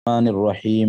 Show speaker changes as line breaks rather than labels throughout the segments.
الرحمن الرحيم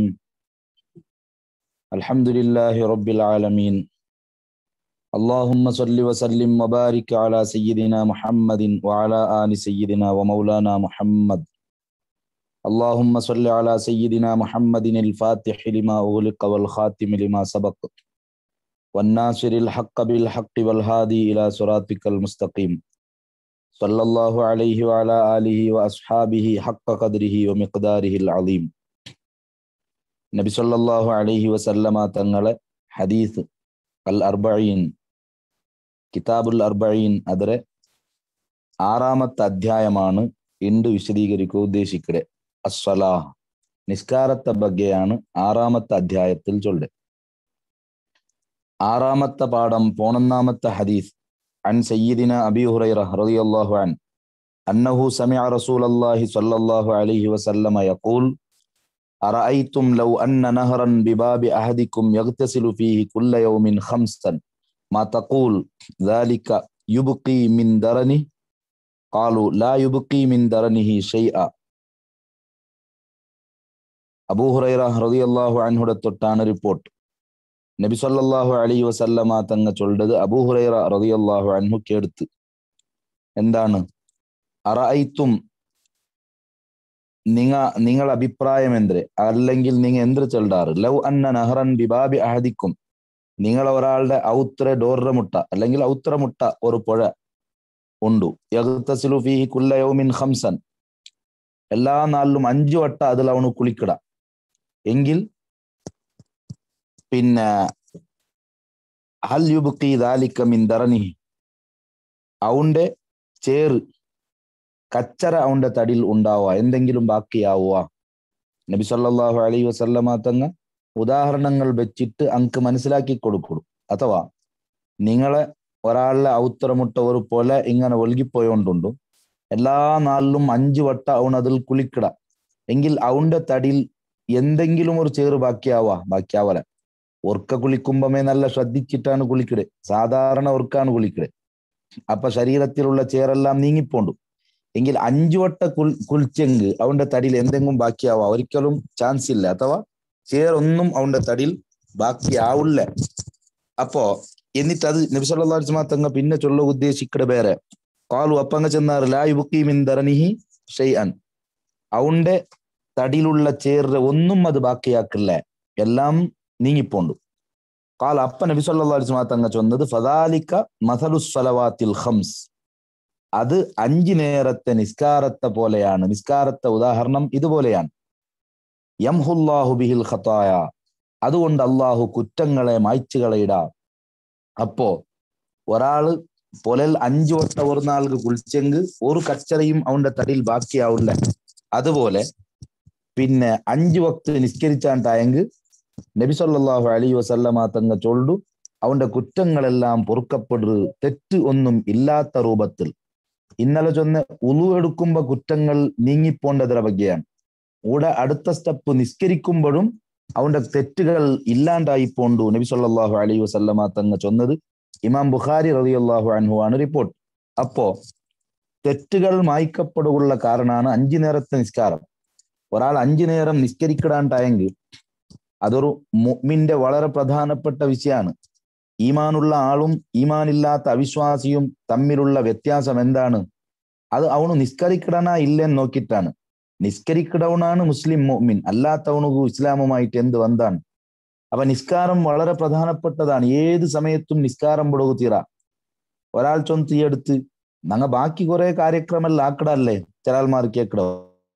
الحمد لله رب العالمين اللهم صل وسلم وبارك على سيدنا محمد وعلى آل سيدنا ومولانا محمد اللهم صل على سيدنا محمد الفاتح لما أغلق والخاتم لما سبق والناصر الحق بالحق والهادي إلى صراطك المستقيم صلى الله عليه وعلى آله وأصحابه حق قدره ومقداره العظيم നബി സല്ലല്ലാഹു അലൈഹി വസല്ലമ തങ്ങളെ ഹദീസ് അൽ അർബഈൻ കിതാബുൽ അർബഈൻ ಅದರ ആറാമത്തെ അധ്യായമാണ് ಇಂದು വിശദീകരിക്കുക ഉദ്ദേശിക്കಡೆ അസ്സലാഹ് നിസ്കാരത്തെ ബഗ്ಗೆയാണ് ആറാമത്തെ അധ്യായത്തിൽ ചൊല്ലെ ആറാമത്തെ പാഠം പോണൊന്നാമത്തെ ഹദീസ് عن سيدنا أبي هريرة رضي الله عنه أنه سمع رسول الله صلى الله عليه وسلم يقول أرأيتم لو أن نهرا بباب أحدكم يغتسل فيه كل يوم خمسا ما تقول ذلك يبقي من درنه قالوا لا يبقي من درنه شيئا അബൂ ഹുറൈറ റളിയല്ലാഹു അൻഹുടെ തൊട്ടാണ് റിപ്പോർട്ട് നബി സല്ലല്ലാഹു അലൈഹി വസല്ലമ തങ്ങ ചൊല്ലത് അബൂ ഹുറൈറ റളിയല്ലാഹു അൻഹു കേടുത്ത് എന്താണ് അറഅയ്തും നിങ്ങ നിങ്ങൾ അഭിപ്രായം എന്ത് അല്ലെങ്കിൽ നിങ്ങൾ എന്ത് ചെല്ലാറ് ലവ് അന്ന നഹറൻ ബിബാബി അഹദിക്കും നിങ്ങൾ ഒരാളുടെ ഔത്ര ഡോറിന്റെ മുട്ട അല്ലെങ്കിൽ ഔത്ര മുട്ട ഒരു പുഴ ഉണ്ടു യഗ്തസിലു ഫീഹി കുല്ല യൗമിൻ ഖംസൻ എല്ലാ നാളിലും അഞ്ചു വട്ട അതിൽ അവന് കുളിക്കിട എങ്കിൽ പിന്നെ ഹൽ യുബ്ഖി ദാലിക മിൻ ദറനിഹി അവന്റെ ചേറ് കച്ചറ അവന്റെ തടിയിൽ ഉണ്ടാവുക എന്തെങ്കിലും ബാക്കിയാവുക നബി സല്ലല്ലാഹു അലൈഹി വസല്ലമ തങ്ങ ഉദാഹരണങ്ങൾ വെച്ചിട്ട് അങ്ക് മനസ്സിലാക്കി കൊടുക്കുള്ളൂ അഥവാ നിങ്ങളെ ഒരാളുടെ ഔത്തരമുട്ട ഒരു പോലെ ഇങ്ങനെ ഒഴുകിപ്പോയോണ്ടുണ്ടു എല്ലാ നാളിലും അഞ്ചു വട്ട അവൻ അതിൽ കുളിക്കിട എങ്കിൽ അവന്റെ തടിയിൽ എന്തെങ്കിലും ഒരു ചേറ് ബാക്കിയാവാ ബാക്കിയാവല ഒർക്ക കുളിക്കുമ്പമേ നല്ല ശ്രദ്ധിച്ചിട്ടാണ് കുളിക്കിടെ സാധാരണ ഒർക്കാണ് കുളിക്കിടെ അപ്പൊ ശരീരത്തിലുള്ള ചേറെല്ലാം നീങ്ങിപ്പോണ്ടു എങ്കിൽ അഞ്ചു വട്ട കുൾ കുളിച്ചെങ്ക് അവന്റെ തടിയിൽ എന്തെങ്കിലും ബാക്കിയാവാ ഒരിക്കലും ചാൻസ് ഇല്ല അഥവാ ചേറൊന്നും അവന്റെ തടിയിൽ ബാക്കിയാവില്ല അപ്പോ എന്നിട്ട് അത് നബിസല്ലാ തങ്ങ പിന്നെ ചൊല്ല ഉദ്ദേശിക്കട വേറെ കാലു അപ്പങ്ങ ചെന്നാറ് ലായുബുക്കീമിൻ ദറനിഹി ഷെയ്അൻ അവന്റെ തടിയിലുള്ള ചേറ് ഒന്നും അത് ബാക്കിയാക്കില്ല എല്ലാം നീങ്ങിപ്പോണ്ടു കാൽ അപ്പ നബി സല്ലല്ലാഹു അലൈഹി വസല്ലം തങ്ങ ചൊന്നത് ഫദാലിക മസലുസ് സ്വലവാത്തിൽ ഖംസ് അത് അഞ്ചു നേരത്തെ നിസ്കാരത്തെ പോലെയാണ് നിസ്കാരത്തെ ഉദാഹരണം ഇതുപോലെയാണ് യംഹുല്ലാഹു ബിഹിൽ ഖതായ അതുകൊണ്ട് അള്ളാഹു കുറ്റങ്ങളെ മായ്ച്ചു കളയിടാ അപ്പോ ഒരാള് പൊലൽ അഞ്ചു വട്ട ഒരു നാൾക്ക് കുളിച്ചെങ്കിൽ ഒരു കച്ചറയും അവന്റെ തടിയിൽ ബാക്കിയാവില്ല അതുപോലെ പിന്നെ അഞ്ചു വക്ത് നിസ്കരിച്ചാണ്ടായെങ്കിൽ നബി സല്ലല്ലാഹു അലൈഹി വസല്ലമ തങ്ങ ചൊല്ലു അവന്റെ കുറ്റങ്ങളെല്ലാം പൊറുക്കപ്പെടു തെറ്റ് ഒന്നും ഇല്ലാത്ത രൂപത്തിൽ ഇന്നലെ ചൊന്ന് ഉളു എടുക്കുമ്പോ കുറ്റങ്ങൾ നീങ്ങിപ്പോണ്ടതിനെ ബഗ്ഗെയാണ് കൂടെ അടുത്ത സ്റ്റെപ്പ് നിസ്കരിക്കുമ്പോഴും അവന്റെ തെറ്റുകൾ ഇല്ലാണ്ടായി പോണ്ടു നബി സല്ലല്ലാഹു അലൈഹി വസല്ലമ തങ്ങ ചൊന്നത് ഇമാം ബുഖാരി റളിയല്ലാഹു അൻഹു ആണ് റിപ്പോർട്ട് അപ്പോ തെറ്റുകൾ മായ്ക്കപ്പെടുകയുള്ള കാരണമാണ് അഞ്ചു നേരത്തെ നിസ്കാരം ഒരാൾ അഞ്ചു നേരം നിസ്കരിക്കിടാണ്ടായെങ്കിൽ അതൊരു മുഅ്മിന്റെ വളരെ പ്രധാനപ്പെട്ട വിഷയമാണ് ഈമാനുള്ള ആളും ഈമാനില്ലാത്ത അവിശ്വാസിയും തമ്മിലുള്ള വ്യത്യാസം എന്താണ് അത് അവന് നിസ്കരിക്കിടണ ഇല്ലെന്ന് നോക്കിയിട്ടാണ് നിസ്കരിക്കിടവണാണ് മുസ്ലിം മുഅ്മിൻ അല്ലാത്തവണു ഇസ്ലാമുമായിട്ട് എന്ത് ബന്ധാണ് അപ്പൊ നിസ്കാരം വളരെ പ്രധാനപ്പെട്ടതാണ് ഏത് സമയത്തും നിസ്കാരം പൊടുകു തീറ ഒരാൾ ചൊന്ന് തീയെടുത്ത് ഞങ്ങ ബാക്കി കുറെ കാര്യക്രമെല്ലാം ആക്കിടല്ലേ ചിലാൽമാർ കേക്കിടോ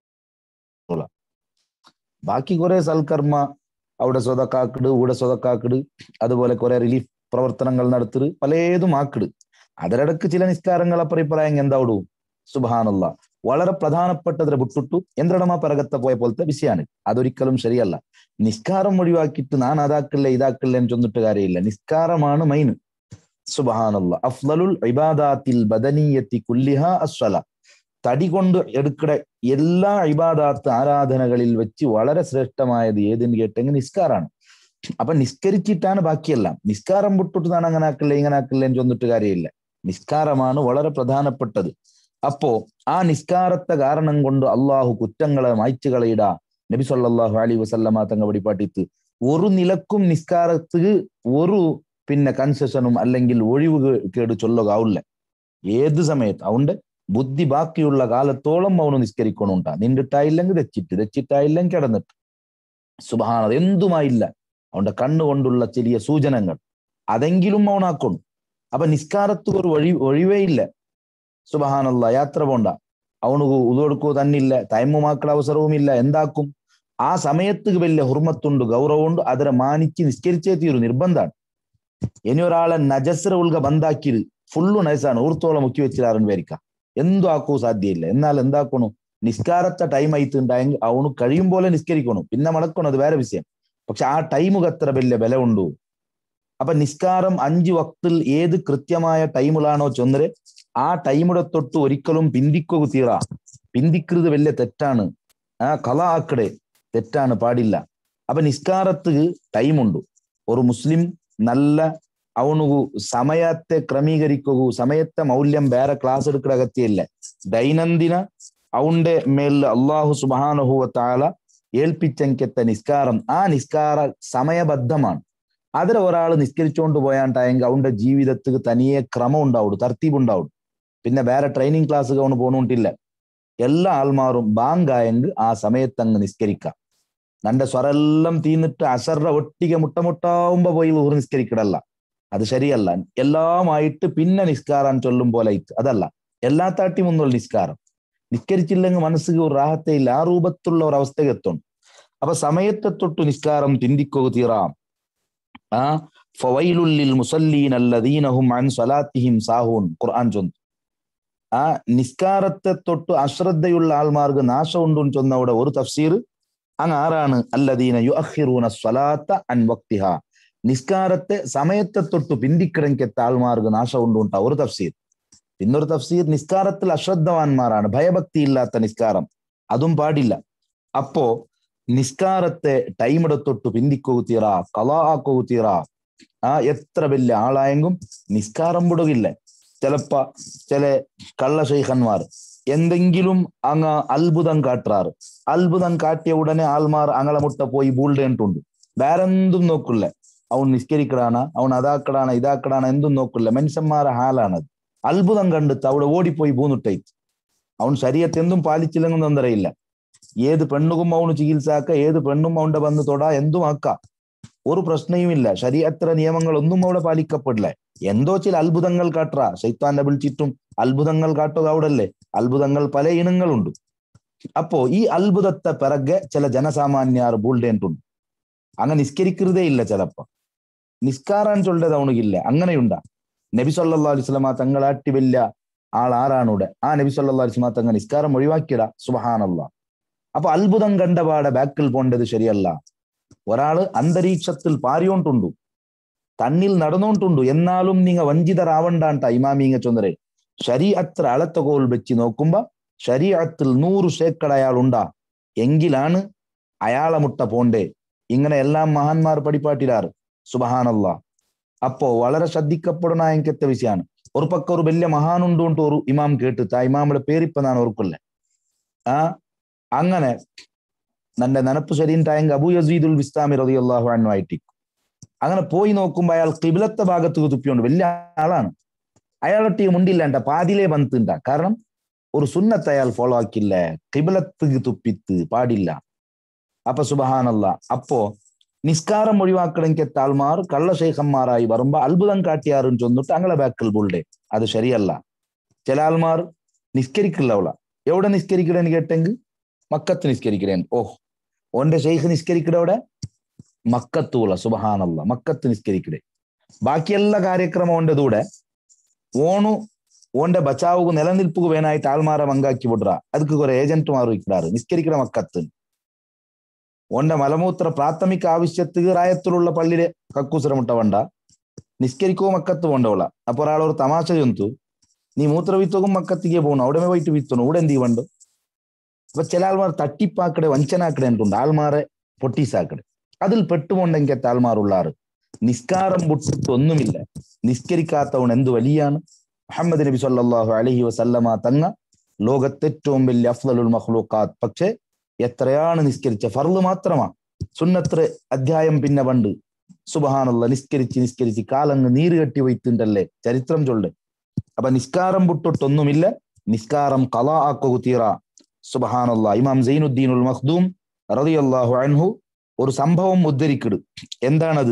ബാക്കി കുറെ സൽക്കർമ്മ അവിടെ സ്വതക്കാക്കിട് ഇവിടെ സ്വതക്കാക്കിട് അതുപോലെ കുറെ റിലീഫ് പ്രവർത്തനങ്ങൾ നടത്തിട് പലതും ആക്കിട് അതിനിടക്ക് ചില നിസ്കാരങ്ങൾ അപ്പറിപ്പറായം എന്താവിടൂ സുബാനുള്ള വളരെ പ്രധാനപ്പെട്ടതിനെ വിട്ടിട്ടു എന്തിടമ പിറകത്തെ പോയ പോലത്തെ വിഷയമാണ് അതൊരിക്കലും ശരിയല്ല നിസ്കാരം ഒഴിവാക്കിയിട്ട് ഞാൻ അതാക്കില്ല ഇതാക്കില്ല എന്ന് ചൊന്നിട്ട് കാര്യമില്ല നിസ്കാരമാണ് മൈൻ സുബാനുള്ള അഫ്ലലുൽ ഇബാദാത്തിൽ ബദനീയത്തി കുല്ലിഹ അസ്വല തടി കൊണ്ട് എടുക്കട എല്ലാ ഇബാദാത്ത് ആരാധനകളിൽ വെച്ച് വളരെ ശ്രേഷ്ഠമായത് ഏതെന്ന് കേട്ടെങ്കിൽ നിസ്കാരാണ് അപ്പൊ നിസ്കരിച്ചിട്ടാണ് ബാക്കിയെല്ലാം നിസ്കാരം വിട്ടിട്ട് ഞാൻ അങ്ങനെ ആക്കില്ല ഇങ്ങനെ ആക്കില്ല എന്ന് ചൊന്നിട്ട് കാര്യമില്ല നിസ്കാരമാണ് വളരെ പ്രധാനപ്പെട്ടത് അപ്പോ ആ നിസ്കാരത്തെ കാരണം കൊണ്ട് അള്ളാഹു കുറ്റങ്ങളെ മായ്ച്ചു കളയിട നബി സല്ലല്ലാഹു അലൈഹി വസല്ലമ തങ്ങ വഴിപാട്ടിത്ത് ഒരു നിലക്കും നിസ്കാരത്തിന് ഒരു പിന്നെ കൺസെഷനും അല്ലെങ്കിൽ ഒഴിവ് കേട് ചൊല്ലുകാവില്ല ഏത് സമയത്ത് അതുകൊണ്ട് ബുദ്ധി ബാക്കിയുള്ള കാലത്തോളം അവന് നിസ്കരിക്കണുണ്ടാ നിന്നിട്ടായില്ലെങ്കിൽ തെച്ചിട്ട് തെച്ചിട്ടായില്ലെങ്കിൽ കിടന്നിട്ട് സുബഹാനത് എന്തുമായില്ല അവന്റെ കണ്ണുകൊണ്ടുള്ള ചെറിയ സൂചനകൾ അതെങ്കിലും അവനാക്കണം അപ്പൊ നിസ്കാരത്ത് ഒരു ഒഴി ഒഴിവേ ഇല്ല സുബഹാനല്ല യാത്ര പോണ്ട അവന് ഉതൊടുക്കോ തന്നില്ല തൈമുമാക്കള അവസരവുമില്ല എന്താക്കും ആ സമയത്ത് വലിയ ഹുർമത്തുണ്ട് ഗൗരവമുണ്ട് അതിനെ മാനിച്ച് നിസ്കരിച്ചേ തീരു നിർബന്ധമാണ് ഇനി ഒരാളെ നജസ്ര ഉൾക ബന്ധാക്കിയത് ഫുള്ളു നൈസാണ് ഊർത്തോളം മുക്കി വെച്ചിരാറുണ്ട് പേരിക്ക എന്തു ആക്കൂ സാധ്യയില്ല എന്നാൽ എന്താക്കണു നിസ്കാരത്തെ ടൈം ആയിട്ടുണ്ടായെങ്കിൽ അവന് കഴിയും പോലെ നിസ്കരിക്കണം പിന്നെ മടക്കണം അത് വേറെ വിഷയം പക്ഷെ ആ ടൈമുക്ക് അത്ര വലിയ വില ഉണ്ടു അപ്പൊ നിസ്കാരം അഞ്ചു വക്തിൽ ഏത് കൃത്യമായ ടൈമിലാണോ ചൊന്നര് ആ ടൈമിടെ തൊട്ട് ഒരിക്കലും പിന്തിക്കുക തീറ പിന്തിക്കുന്നത് വലിയ തെറ്റാണ് ആ കല ആക്കടെ തെറ്റാണ് പാടില്ല അപ്പൊ നിസ്കാരത്തിന് ടൈമുണ്ട് ഒരു മുസ്ലിം നല്ല ಅವನಿಗೂ ಸಮಯത്തെ ಕ್ರಮೀಕರಿക്കുകൂ സമയത്തെ മൗല്യം ಬೇರೆ ക്ലാസ് എടുക്കുന്ന അഗത്യമില്ല ദൈനംദിന അവന്റെ മേൽ അള്ളാഹു സുബാനുഹുവ താല ഏൽപ്പിച്ചെങ്കത്തെ നിസ്കാരം ആ നിസ്കാര സമയബദ്ധമാണ് അതിൽ ഒരാൾ നിസ്കരിച്ചുകൊണ്ട് പോയാണ്ടായെങ്കിൽ അവന്റെ ജീവിതത്തിൽ തനിയെ ക്രമം ഉണ്ടാവും തർത്തീബ് ഉണ്ടാവും പിന്നെ വേറെ ട്രെയിനിങ് ക്ലാസ് അവന് പോണോണ്ടില്ല എല്ലാ ആൾമാരും ബാങ്കായെങ്കിൽ ആ സമയത്ത് അങ്ങ് നിസ്കരിക്കാം നന്റെ സ്വരെല്ലാം തീന്നിട്ട് അസറിന്റെ ഒട്ടിക മുട്ട മുട്ടാവുമ്പോ പോയി ഊർ നിസ്കരിക്കടല്ല അത് ശരിയല്ല എല്ലാമായിട്ട് പിന്നെ നിസ്കാരം ചൊല്ലും പോലെ അതല്ല എല്ലാ താട്ടി മുന്നുള്ള നിസ്കാരം നിസ്കരിച്ചില്ലെങ്കിൽ മനസ്സിക്ക് ഒരു റാഹത്തെ ഇല്ല ആ രൂപത്തിലുള്ള ഒരു അവസ്ഥക്ക് എത്തും അപ്പൊ സമയത്തെ തൊട്ട് നിസ്കാരം തിന്തിക്കുക തീറാം ആ ഫവൈലുല്ലിൽ മുസല്ലീൻ അല്ലദീനഹും അൻ സ്വലാത്തിഹിം സാഹൂൻ ഖുർആൻ ചൊന്നു ആ നിസ്കാരത്തെ തൊട്ട് അശ്രദ്ധയുള്ള ആൾമാർക്ക് നാശം ഉണ്ടെന്ന് ചൊന്നവിടെ ഒരു തഫ്സീർ അങ്ങ് ആരാണ് അല്ലദീന യു അഹിറൂന സ്വലാത്ത അൻ വക്തിഹ നിസ്കാരത്തെ സമയത്തെ തൊട്ട് പിന്തിക്കിടങ്കെത്ത ആൾമാർക്ക് നാശം ഉണ്ടുണ്ട ഒരു തഫ്സീർ പിന്നൊരു തഫ്സീർ നിസ്കാരത്തിൽ അശ്രദ്ധവാന്മാരാണ് ഭയഭക്തി ഇല്ലാത്ത നിസ്കാരം അതും പാടില്ല അപ്പോ നിസ്കാരത്തെ ടൈമിടെ തൊട്ട് പിന്തിക്കൊകുത്തീറ കലാ ആക്കൊകുത്തീറ ആ എത്ര വലിയ ആളായെങ്കും നിസ്കാരം വിടുകില്ല ചിലപ്പ ചില കള്ള ശൈഖന്മാർ എന്തെങ്കിലും അങ്ങ് അത്ഭുതം കാട്ടാറ് അത്ഭുതം കാട്ടിയ ഉടനെ ആൾമാർ അങ്ങളെ മുട്ട പോയി ബൂൾഡേണ്ടുണ്ട് വേറെന്തും നോക്കില്ല അവൻ നിസ്കരിക്കടാണ് അവൻ അതാക്കടാണ് ഇതാക്കടാണ് എന്തും നോക്കില്ല മനുഷ്യന്മാരെ ഹാലാണത് അത്ഭുതം കണ്ടിട്ട് അവിടെ ഓടിപ്പോയി പൂന്നിട്ടേ അവൻ ശരീരത്തെ എന്തും പാലിച്ചില്ലെന്നും തൊന്തരയില്ല ഏത് പെണ്ണുകും അവന് ചികിത്സാക്ക ഏത് പെണ്ണും അവന്റെ വന്ന് തൊടാ എന്തും ആക്ക ഒരു പ്രശ്നവുമില്ല ശരീരത്തിലെ നിയമങ്ങളൊന്നും അവിടെ പാലിക്കപ്പെടില്ല എന്തോ ചില അത്ഭുതങ്ങൾ കാട്ടാ ശൈത്താന്റെ വിളിച്ചിട്ടും അത്ഭുതങ്ങൾ കാട്ടുക അവിടല്ലേ അത്ഭുതങ്ങൾ പല ഇനങ്ങളുണ്ട് അപ്പോ ഈ അത്ഭുതത്തെ പിറകെ ചില ജനസാമാന്യാർ ബൂൾഡേണ്ടുണ്ട് അങ്ങ് നിസ്കരിക്കുന്നതേ ഇല്ല ചിലപ്പോ നിസ്കാരാൻ ചൊല്ലത് അവനുകില്ല അങ്ങനെയുണ്ടാ നബി സല്ലാ അലിസ്ലമ തങ്ങളാട്ടി വലിയ ആൾ ആരാണൂടെ ആ നബി സല്ലാ അലിസ്ലമ തങ്ങൾ നിസ്കാരം ഒഴിവാക്കിയട സുബഹാനല്ല അപ്പൊ അത്ഭുതം കണ്ടപാടെ ബാക്കിൽ പോണ്ടത് ശരിയല്ല ഒരാള് അന്തരീക്ഷത്തിൽ പാരിയോണ്ടുണ്ടു തന്നിൽ നടന്നോണ്ടുണ്ടു എന്നാലും നിങ്ങ വഞ്ചിതരാവണ്ടാണ്ട ഇമാമീങ്ങ ചൊന്നരെ ശരീഅത്ര അളത്തകോൽ വെച്ച് നോക്കുമ്പോ ശരീഅത്തിൽ നൂറ് ശേക്കട അയാൾ ഉണ്ടാ എങ്കിലാണ് അയാളെ മുട്ട പോണ്ടേ ഇങ്ങനെ എല്ലാം മഹാന്മാർ പടിപ്പാട്ടിലാറ് സുബഹാനല്ല അപ്പോ വളരെ ശ്രദ്ധിക്കപ്പെടുന്ന എങ്കത്തെ വിഷയമാണ് ഒരു പക്ക ഒരു വലിയ മഹാനുണ്ട് ഒരു ഇമാം കേട്ടിട്ട് ആ ഇമാമിയുടെ പേരിപ്പോ ഞാൻ ഓർക്കില്ല ആ അങ്ങനെ നന്റെ നനപ്പ് ശരീരത്തായെങ്കിൽ അബു യസീദുൽ വിസ്താമി റതിയല്ലാഹു ആയിട്ട് അങ്ങനെ പോയി നോക്കുമ്പോ അയാൾ കിബിലത്തെ ഭാഗത്ത് തുപ്പിയോണ്ട് വലിയ ആളാണ് അയാളൊട്ടി മുണ്ടില്ലാണ്ട പാതിലേ വന്നിട്ടുണ്ട കാരണം ഒരു സുന്നത്ത് അയാൾ ഫോളോ ആക്കില്ല കിബിലത്ത് തുപ്പിത്ത് പാടില്ല അപ്പൊ സുബഹാനല്ല അപ്പോ നിസ്കാരം ഒഴിവാക്കണമെങ്കിൽ താൾമാർ കള്ളശേഖന്മാരായി വരുമ്പോ അത്ഭുതം കാട്ടിയാറും ചൊന്നിട്ട് അങ്ങളെ ബാക്കിൽ ബുൾഡേ അത് ശരിയല്ല ചില ആൾമാർ നിസ്കരിക്കില്ല അവള എവിടെ നിസ്കരിക്കണേന്ന് കേട്ടെങ്കിൽ മക്കത്ത് നിസ്കരിക്കണേൻ ഓഹ് ഓന്റെ ഷെയ്ഖ് നിസ്കരിക്കടവിടെ മക്കത്തൂള സുബഹാനല്ല മക്കത്ത് നിസ്കരിക്കടേ ബാക്കി എല്ലാ കാര്യക്രമം ഓന്റെ കൂടെ ഓണു ഓന്റെ ബച്ചാവുക നിലനിൽപ്പുക വേനായിട്ട് ആൾമാരെ മങ്കാക്കി വിടുക ಅದಕ್ಕೆ കുറെ ഏജന്റുമാർ ഇക്കിടാറ് നിസ്കരിക്കണ മക്കത്ത് ഓന്റെ മലമൂത്ര പ്രാഥമിക ആവശ്യത്തിന് റായത്തിലുള്ള പള്ളിയിലെ കക്കൂസര മുട്ട വേണ്ട നിസ്കരിക്കോ മക്കത്ത് പോണ്ടവള അപ്പൊ ഒരാളൊരു തമാശ ചൊന്തു നീ മൂത്ര വിത്തോകും മക്കത്തിಗೆ പോകണം അവിടെ പോയിട്ട് വിത്തോണം ഇവിടെ എന്ത് വേണ്ട അപ്പൊ ചില ആൾമാർ തട്ടിപ്പാക്കടെ വഞ്ചനാക്കടെ എന്തുണ്ട് ആൾമാരെ പൊട്ടീസാക്കടെ അതിൽ പെട്ടുകൊണ്ടെങ്കിൽ ആൾമാറുള്ളാറ് നിസ്കാരം പൊട്ടിട്ട് ഒന്നുമില്ല നിസ്കരിക്കാത്തവൺ എന്ത് വലിയാണ് മുഹമ്മദ് നബി സല്ലാഹു അലഹി വസല്ലമ തങ്ങ ലോകത്തെ ഏറ്റവും വലിയ അഫ്ദലുൽ മഖ്ലൂഖാത്ത് പക്ഷേ എത്രയാണ് നിസ്കരിച്ച ഫർള് മാത്രമാ സുന്നത്ര അധ്യായം പിന്നെ പണ്ട് സുബഹാനുള്ള നിസ്കരിച്ച് നിസ്കരിച്ച് കാലങ്ങ് നീര് കെട്ടി വയ്ത്തുണ്ടല്ലേ ചരിത്രം ചൊല്ല് അപ്പൊ നിസ്കാരം വിട്ടിട്ടൊന്നുമില്ല നിസ്കാരം കലാ ആക്കു തീറ സുബഹാനുള്ള ഇമാം സൈനുദ്ദീൻ ഉൽ മഖ്ദൂം റളിയല്ലാഹു അൻഹു ഒരു സംഭവം ഉദ്ധരിക്കിട് എന്താണത്